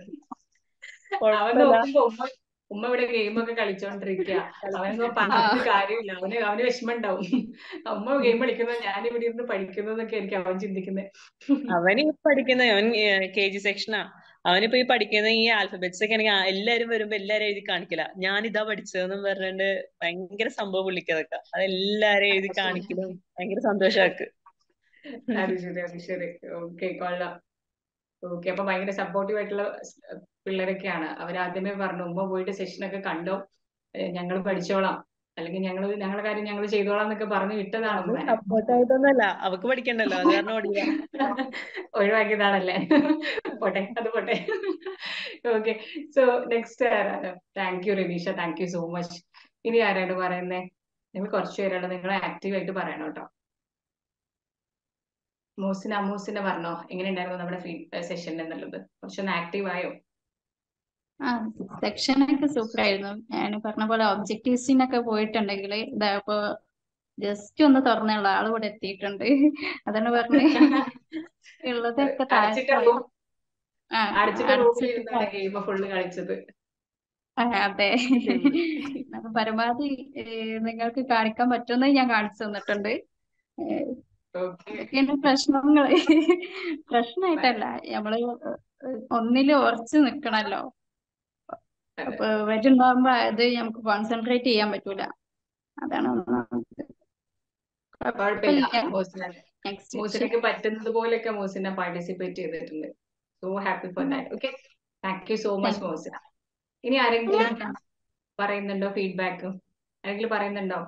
അവൻ കുഴപ്പമില്ല നോക്കുമ്പോ ഉമ്മ ഉമ്മ ഇവിടെ ഗെയിം ഒക്കെ കളിച്ചോണ്ടിരിക്കുക അവനൊന്നും പറഞ്ഞിട്ട് കാര്യമില്ല അവന് അവന് വിഷമം ഉണ്ടാവും ഉമ്മ ഗെയിം കളിക്കുന്നത് ഞാൻ ഇവിടെ ഇരുന്ന് പഠിക്കുന്നതൊക്കെ ആയിരിക്കും അവൻ ചിന്തിക്കുന്നത് അവന് ഈ പഠിക്കുന്ന അവൻ കെ ജി സെക്ഷനാ അവനിപ്പോ ഈ പഠിക്കുന്ന ഈ ആൽഫബറ്റ്സ് ഒക്കെ ആണെങ്കിൽ എല്ലാരും വരുമ്പോ എല്ലാരും എഴുതി കാണിക്കില്ല ഞാൻ ഇതാ പഠിച്ചതെന്നും പറഞ്ഞിട്ട് ഭയങ്കര സംഭവം പുള്ളിക്കതൊക്കെ അതെല്ലാരും എഴുതി കാണിക്കലും ഭയങ്കര സന്തോഷാക്ക് അത് ശരി അത് ശരി ഓക്കെ കൊള്ളാം ഓക്കെ അപ്പൊ ഭയങ്കര സപ്പോർട്ടീവ് ആയിട്ടുള്ള സ്- പിള്ളേരൊക്കെയാണ് അവർ ആദ്യമേ പറഞ്ഞു ഉമ്മ പോയിട്ട് സെഷനൊക്കെ കണ്ടോ ഞങ്ങൾ പഠിച്ചോളാം അല്ലെങ്കിൽ ഞങ്ങൾ ഞങ്ങളുടെ കാര്യം ഞങ്ങൾ ചെയ്തോളാം എന്നൊക്കെ പറഞ്ഞു വിട്ടതാണ് അത് ഉമ്മനെ സപ്പോർട്ടായിട്ടൊന്നുമല്ല അവക്ക് പഠിക്കണ്ടല്ലോ അത് കാരണം ഓടിയ ഒഴിവാക്കിയതാണല്ലേ പോട്ടെ അത് പോട്ടെ ഓക്കെ സോ നെക്സ്റ്റ് ആരാണ് thank you Rineesha thank you so much ഇനി ആരാണ് പറയുന്നേ നിങ്ങൾ കുറച്ച് പേരാണ് നിങ്ങൾ ആക്റ്റീവ് ആയിട്ട് പറയണം കേട്ടോ മൂസിന മൂസിന പറഞ്ഞോ എങ്ങനെ ഉണ്ടായിരുന്നു നമ്മുടെ ഫീഡ് സെഷൻ എന്നുള്ളത് കുറച്ചൊന്ന് ആക്റ്റീവ് ആയോ ആ സെക്ഷനൊക്കെ സൂപ്പർ ആയിരുന്നു ഞാൻ പറഞ്ഞ പോലെ ഒബ്ജക്റ്റീവ്സിനൊക്കെ പോയിട്ടുണ്ടെങ്കിൽ ഇതാ ഇപ്പൊ ജസ്റ്റ് ഒന്ന് തുറന്നുള്ള ആള് ഇവിടെ എത്തിയിട്ടുണ്ട് അതാണ് പറഞ്ഞ് ഉള്ളതൊക്കെ അടച്ചിട്ട താഴെ റൂം ആ അടച്ചിട്ട റൂമിൽ അടച്ചിട്ട് ഇരുന്നാണ് ഗെയിം ഫുള്ള് കളിച്ചത് ആ, അതെ അപ്പൊ പരമാവധി ഏഹ്, നിങ്ങൾക്ക് കാണിക്കാൻ പറ്റുന്നത് ഞാൻ കാണിച്ചു തന്നിട്ടുണ്ട് ഏഹ്, ഓക്കെ ഇതൊക്കെയാണ് പ്രശ്നങ്ങള് പ്രശ്നമായിട്ടല്ല നമ്മള് ഒന്നില് ഉറച്ചു നിക്കണല്ലോ അപ്പൊ വെച്ചുണ്ടാകുമ്പോ അത് നമുക്ക് കോൺസെൻട്രേറ്റ് ചെയ്യാൻ പറ്റൂല അതാണ് ഒന്നാമത് കുഴപ്പമില്ല കുഴപ്പമില്ല മൂസിന നെക്സ്റ്റ് മൂസിനക്ക് പറ്റുന്നത് പോലെയൊക്കെ മൂസിന പാർട്ടിസിപ്പേറ്റ് ചെയ്തിട്ടുണ്ട് so happy for that okay thank you so much Moosina ഇനി ആരെങ്കിലും പറയുന്നുണ്ടോ ഫീഡ്ബാക്ക് ആരെങ്കിലും പറയുന്നുണ്ടോ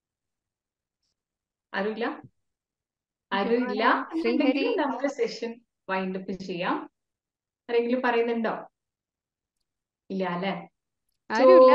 ആരുമില്ല ആരുമില്ല ശ്രീഹരി എന്നുണ്ടെങ്കിൽ നമുക്ക് സെഷൻ വൈൻഡ് അപ്പ് ചെയ്യാം ആരെങ്കിലും പറയുന്നുണ്ടോ ഇല്ല അല്ലെ സോ ആരുമില്ല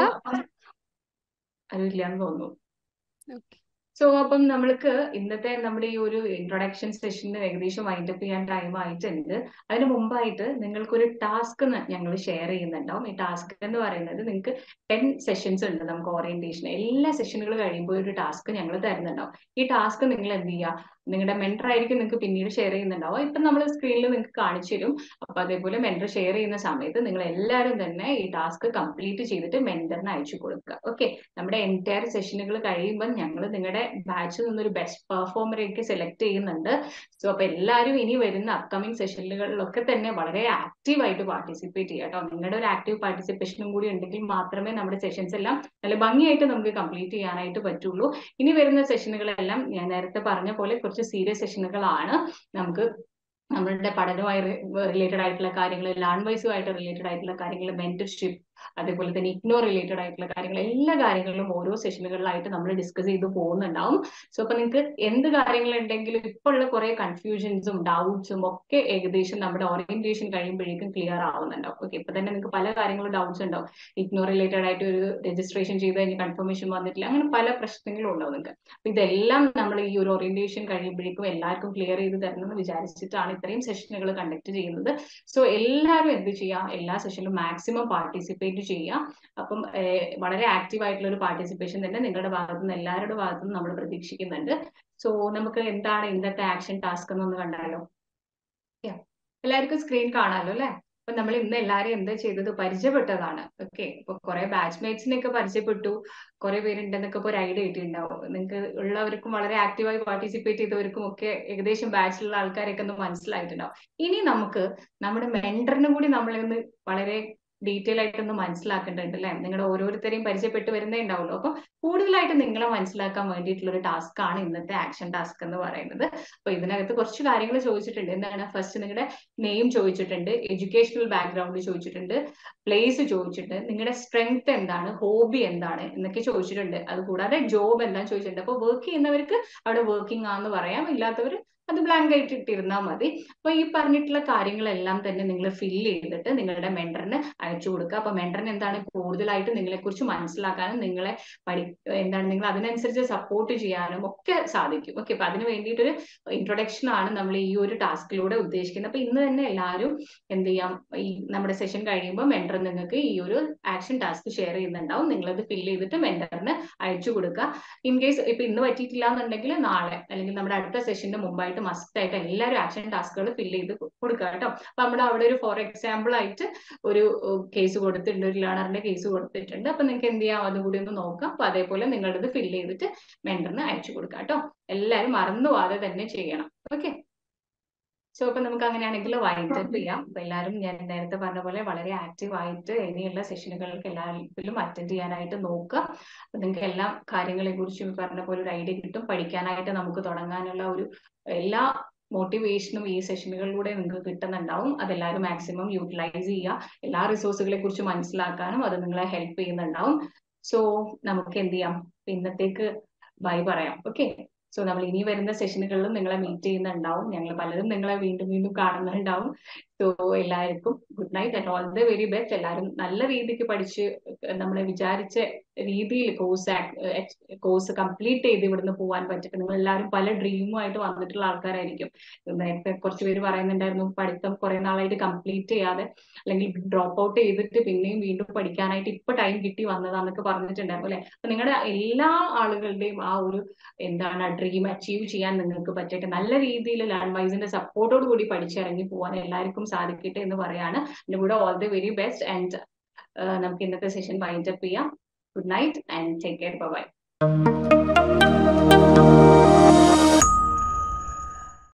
ആരുമില്ല എന്ന് തോന്നുന്നു ഓക്കെ സോ അപ്പം നമ്മൾക്ക് ഇന്നത്തെ നമ്മുടെ ഈ ഒരു ഇൻട്രൊഡക്ഷൻ സെഷന് ഏകദേശം വൈൻഡ് അപ്പ് ചെയ്യാൻ ടൈം ആയിട്ടുണ്ട് അതിന് മുമ്പായിട്ട് നിങ്ങൾക്കൊരു ടാസ്ക് ഞങ്ങൾ ഷെയർ ചെയ്യുന്നുണ്ടാവും ഈ ടാസ്ക് എന്ന് പറയുന്നത് നിങ്ങൾക്ക് ടെൻ സെഷൻസ് ഉണ്ട് നമുക്ക് ഓറിയന്റേഷൻ എല്ലാ സെഷനുകൾ കഴിയുമ്പോൾ ഒരു ടാസ്ക് ഞങ്ങൾ തരുന്നുണ്ടാവും ഈ ടാസ്ക് നിങ്ങൾ എന്ത് ചെയ്യുക നിങ്ങളുടെ മെന്റർ ആയിരിക്കും നിങ്ങൾക്ക് പിന്നീട് ഷെയർ ചെയ്യുന്നുണ്ടാവും ഇപ്പം നമ്മൾ സ്ക്രീനിൽ നിങ്ങൾക്ക് കാണിച്ചു തരും അപ്പൊ അതേപോലെ മെന്റർ ഷെയർ ചെയ്യുന്ന സമയത്ത് നിങ്ങൾ എല്ലാവരും തന്നെ ഈ ടാസ്ക് കംപ്ലീറ്റ് ചെയ്തിട്ട് മെന്ററിന് അയച്ചു കൊടുക്കുക ഓക്കെ നമ്മുടെ എൻറ്റയർ സെഷനുകൾ കഴിയുമ്പോൾ ഞങ്ങൾ നിങ്ങളുടെ ബാച്ചിൽ നിന്നൊരു ബെസ്റ്റ് പെർഫോമറേക്ക് സെലക്ട് ചെയ്യുന്നുണ്ട് സോ അപ്പൊ എല്ലാവരും ഇനി വരുന്ന അപ്കമിങ് സെഷനുകളിലൊക്കെ തന്നെ വളരെ ആക്റ്റീവ് ആയിട്ട് പാർട്ടിസിപ്പേറ്റ് ചെയ്യുക കേട്ടോ നിങ്ങളുടെ ഒരു ആക്റ്റീവ് പാർട്ടിസിപ്പേഷനും കൂടി ഉണ്ടെങ്കിൽ മാത്രമേ നമ്മുടെ സെഷൻസ് എല്ലാം നല്ല ഭംഗിയായിട്ട് നമുക്ക് കംപ്ലീറ്റ് ചെയ്യാനായിട്ട് പറ്റുള്ളൂ ഇനി വരുന്ന സെഷനുകളെല്ലാം ഞാൻ നേരത്തെ പറഞ്ഞ പോലെ കുറച്ച് സീരിയസ് സെഷനുകളാണ് നമുക്ക് നമ്മളുടെ പഠനവുമായി റിലേറ്റഡ് ആയിട്ടുള്ള കാര്യങ്ങൾ ലാൻഡ് റിലേറ്റഡ് ആയിട്ടുള്ള കാര്യങ്ങൾ മെന്റർഷിപ്പ് അതേപോലെ തന്നെ ഇഗ്നോ റിലേറ്റഡ് ആയിട്ടുള്ള കാര്യങ്ങൾ എല്ലാ കാര്യങ്ങളിലും ഓരോ സെഷനുകളിലായിട്ട് നമ്മൾ ഡിസ്കസ് ചെയ്ത് പോകുന്നുണ്ടാവും സോ അപ്പൊ നിങ്ങൾക്ക് എന്ത് കാര്യങ്ങളുണ്ടെങ്കിലും ഇപ്പോൾ ഉള്ള കുറെ കൺഫ്യൂഷൻസും ഡൗട്ട്സും ഒക്കെ ഏകദേശം നമ്മുടെ ഓറിയന്റേഷൻ കഴിയുമ്പോഴേക്കും ക്ലിയർ ആവുന്നുണ്ടാവും ഓക്കെ ഇപ്പൊ തന്നെ നിങ്ങൾക്ക് പല കാര്യങ്ങളും ഡൗട്ട്സ് ഉണ്ടാവും ഇഗ്നോ റിലേറ്റഡ് ആയിട്ട് ഒരു രജിസ്ട്രേഷൻ ചെയ്ത് കഴിഞ്ഞ് കൺഫർമേഷൻ വന്നിട്ടില്ല അങ്ങനെ പല പ്രശ്നങ്ങളും ഉണ്ടാവും നിങ്ങൾക്ക് അപ്പൊ ഇതെല്ലാം നമ്മൾ ഈ ഒരു ഓറിയന്റേഷൻ കഴിയുമ്പോഴേക്കും എല്ലാവർക്കും ക്ലിയർ ചെയ്ത് തരണം എന്ന് വിചാരിച്ചിട്ടാണ് ഇത്രയും സെഷനുകൾ കണ്ടക്ട് ചെയ്യുന്നത് സോ എല്ലാവരും എന്ത് ചെയ്യാം എല്ലാ സെഷനിലും മാക്സിമം പാർട്ടിസിപ്പേറ്റ് ചെയ്യുക അപ്പം ഏഹ്, വളരെ ആക്റ്റീവ് ആയിട്ടുള്ള ഒരു പാർട്ടിസിപ്പേഷൻ തന്നെ നിങ്ങളുടെ ഭാഗത്തു നിന്ന് എല്ലാവരുടെ ഭാഗത്തു നിന്ന് നമ്മൾ പ്രതീക്ഷിക്കുന്നുണ്ട് സോ നമുക്ക് എന്താണ് ഇന്നത്തെ ആക്ഷൻ ടാസ്ക് എന്നൊന്ന് കണ്ടാലോ Yeah. എല്ലാവർക്കും സ്ക്രീൻ കാണാലോ അല്ലെ അപ്പൊ നമ്മൾ ഇന്ന് എല്ലാവരും എന്താ ചെയ്തത് പരിചയപ്പെട്ടതാണ് ഓക്കെ ഇപ്പൊ കുറെ ബാച്ച്മേറ്റ്സിനെ ഒക്കെ പരിചയപ്പെട്ടു കുറെ പേരുണ്ടെന്നൊക്കെ ഇപ്പൊ ഒരു ഐഡിയ കിട്ടിയിട്ടുണ്ടാവും നിങ്ങൾക്ക് ഉള്ളവർക്കും വളരെ ആക്റ്റീവായി പാർട്ടിസിപ്പേറ്റ് ചെയ്തവർക്കും ഒക്കെ ഏകദേശം ബാച്ചിലുള്ള ആൾക്കാരൊക്കെ ഒന്ന് മനസ്സിലായിട്ടുണ്ടാവും ഇനി നമുക്ക് നമ്മുടെ മെന്ററിനും കൂടി നമ്മളൊന്ന് വളരെ ഡീറ്റെയിൽ ആയിട്ടൊന്ന് മനസ്സിലാക്കേണ്ടതുണ്ട് അല്ലെ നിങ്ങളുടെ ഓരോരുത്തരെയും പരിചയപ്പെട്ട് വരുന്നേ ഉണ്ടാവുള്ളൂ അപ്പൊ കൂടുതലായിട്ട് നിങ്ങളെ മനസ്സിലാക്കാൻ വേണ്ടിയിട്ടുള്ള ഒരു ടാസ്ക് ആണ് ഇന്നത്തെ ആക്ഷൻ ടാസ്ക് എന്ന് പറയുന്നത് അപ്പൊ ഇതിനകത്ത് കുറച്ച് കാര്യങ്ങൾ ചോദിച്ചിട്ടുണ്ട് എന്താണ് ഫസ്റ്റ് നിങ്ങളുടെ നെയിം ചോദിച്ചിട്ടുണ്ട് എഡ്യൂക്കേഷണൽ ബാക്ക്ഗ്രൗണ്ട് ചോദിച്ചിട്ടുണ്ട് പ്ലേസ് ചോദിച്ചിട്ടുണ്ട് നിങ്ങളുടെ സ്ട്രെങ്ത് എന്താണ് ഹോബി എന്താണ് എന്നൊക്കെ ചോദിച്ചിട്ടുണ്ട് അത് കൂടാതെ ജോബ് എല്ലാം ചോദിച്ചിട്ടുണ്ട് അപ്പൊ വർക്ക് ചെയ്യുന്നവർക്ക് അവിടെ വർക്കിംഗ് ആണെന്ന് പറയാം ഇല്ലാത്തവർ അത് ബ്ലാങ്ക് ആയിട്ട് ഇട്ടിരുന്നാൽ മതി അപ്പൊ ഈ പറഞ്ഞിട്ടുള്ള കാര്യങ്ങളെല്ലാം തന്നെ നിങ്ങൾ ഫില്ല് ചെയ്തിട്ട് നിങ്ങളുടെ മെന്ററിന് അയച്ചു കൊടുക്കുക അപ്പൊ മെന്ററിന് എന്താണ് കൂടുതലായിട്ട് നിങ്ങളെ കുറിച്ച് മനസ്സിലാക്കാനും നിങ്ങളെ പഠി എന്താണ് നിങ്ങൾ അതിനനുസരിച്ച് സപ്പോർട്ട് ചെയ്യാനും ഒക്കെ സാധിക്കും ഓക്കെ അപ്പൊ അതിന് വേണ്ടിയിട്ടൊരു ഇൻട്രൊഡക്ഷൻ ആണ് നമ്മൾ ഈ ഒരു ടാസ്കിലൂടെ ഉദ്ദേശിക്കുന്നത് അപ്പൊ ഇന്ന് തന്നെ എല്ലാവരും എന്ത് ചെയ്യാം ഈ നമ്മുടെ സെഷൻ കഴിയുമ്പോൾ മെന്റർ നിങ്ങൾക്ക് ഈ ഒരു ആക്ഷൻ ടാസ്ക് ഷെയർ ചെയ്യുന്നുണ്ടാവും നിങ്ങളത് ഫില്ല് ചെയ്തിട്ട് മെന്ററിന് അയച്ചു കൊടുക്കുക ഇൻ കേസ് ഇപ്പൊ ഇന്ന് പറ്റിയിട്ടില്ല എന്നുണ്ടെങ്കിൽ നാളെ അല്ലെങ്കിൽ നമ്മുടെ അടുത്ത സെഷന്റെ മുമ്പായിട്ട് മസ്റ്റ് ആയിട്ട് എല്ലാവരും ആക്ഷൻ ടാസ്കുകൾ ഫില്ല് ചെയ്ത് കൊടുക്കുക കേട്ടോ അപ്പൊ നമ്മുടെ അവിടെ ഒരു ഫോർ എക്സാമ്പിൾ ആയിട്ട് ഒരു കേസ് കൊടുത്തിട്ടുണ്ട് ഒരു ലേണറിന്റെ കേസ് കൊടുത്തിട്ടുണ്ട് അപ്പൊ നിങ്ങൾക്ക് എന്ത് ചെയ്യാം അതും കൂടി ഒന്ന് നോക്കാം അപ്പൊ അതേപോലെ നിങ്ങളത് ഫില്ല് ചെയ്തിട്ട് മെന്ററിന് അയച്ചു കൊടുക്കുക കേട്ടോ എല്ലാവരും മറന്നു പോവാതെ തന്നെ ചെയ്യണം ഓക്കെ സോ അപ്പൊ നമുക്ക് അങ്ങനെയാണെങ്കിൽ വൈൻഡ് അപ്പ് ചെയ്യാം അപ്പൊ എല്ലാവരും ഞാൻ നേരത്തെ പറഞ്ഞ പോലെ വളരെ ആക്റ്റീവ് ആയിട്ട് ഇനിയുള്ള സെഷനുകൾക്ക് എല്ലാവരിലും അറ്റൻഡ് ചെയ്യാനായിട്ട് നോക്കുക അപ്പൊ നിങ്ങൾക്ക് എല്ലാ കാര്യങ്ങളെ കുറിച്ചും പറഞ്ഞ പോലെ ഒരു ഐഡിയ കിട്ടും പഠിക്കാനായിട്ട് നമുക്ക് തുടങ്ങാനുള്ള ഒരു എല്ലാ മോട്ടിവേഷനും ഈ സെഷനുകളിലൂടെ നിങ്ങൾക്ക് കിട്ടുന്നുണ്ടാവും അതെല്ലാവരും മാക്സിമം യൂട്ടിലൈസ് ചെയ്യുക എല്ലാ റിസോഴ്സുകളെ കുറിച്ച് മനസ്സിലാക്കാനും അത് നിങ്ങളെ ഹെൽപ്പ് ചെയ്യുന്നുണ്ടാവും സോ നമുക്ക് എന്ത് ചെയ്യാം ഇന്നത്തേക്ക് ബൈ പറയാം ഓക്കെ സോ നമ്മൾ ഇനി വരുന്ന സെഷനുകളിലും നിങ്ങളെ മീറ്റ് ചെയ്യുന്നുണ്ടാവും ഞങ്ങൾ പലരും നിങ്ങളെ വീണ്ടും വീണ്ടും കാണുന്നുണ്ടാവും സോ എല്ലാവർക്കും good night and all the very best എല്ലാവരും നല്ല രീതിക്ക് പഠിച്ച് നമ്മളെ വിചാരിച്ച രീതിയിൽ കോഴ്സ് കോഴ്സ് കംപ്ലീറ്റ് ചെയ്ത് ഇവിടുന്ന് പോകാൻ പറ്റട്ടെ നിങ്ങൾ എല്ലാവരും പല ഡ്രീമുമായിട്ട് വന്നിട്ടുള്ള ആൾക്കാരായിരിക്കും നേരത്തെ കുറച്ച് പേര് പറയുന്നുണ്ടായിരുന്നു പഠിത്തം കുറെ നാളായിട്ട് കംപ്ലീറ്റ് ചെയ്യാതെ അല്ലെങ്കിൽ ഡ്രോപ്പ് ഔട്ട് ചെയ്തിട്ട് പിന്നെയും വീണ്ടും പഠിക്കാനായിട്ട് ഇപ്പൊ ടൈം കിട്ടി വന്നതാന്നൊക്കെ പറഞ്ഞിട്ടുണ്ടായിരുന്നു അല്ലെ അപ്പൊ നിങ്ങളുടെ എല്ലാ ആളുകളുടെയും ആ ഒരു എന്താണ് ഡ്രീം അച്ചീവ് ചെയ്യാൻ നിങ്ങൾക്ക് പറ്റട്ടെ നല്ല രീതിയിൽ ലേൺ വൈസിന്റെ സപ്പോർട്ടോട് കൂടി പഠിച്ചിറങ്ങി പോകാൻ എല്ലാവർക്കും സാധിക്കട്ടെ എന്ന് പറയാണ് എന്റെ കൂടെ all the very best and നമുക്ക് ഇന്നത്തെ സെഷൻ വൈൻഡ് അപ്പ് ചെയ്യാം good night and take care by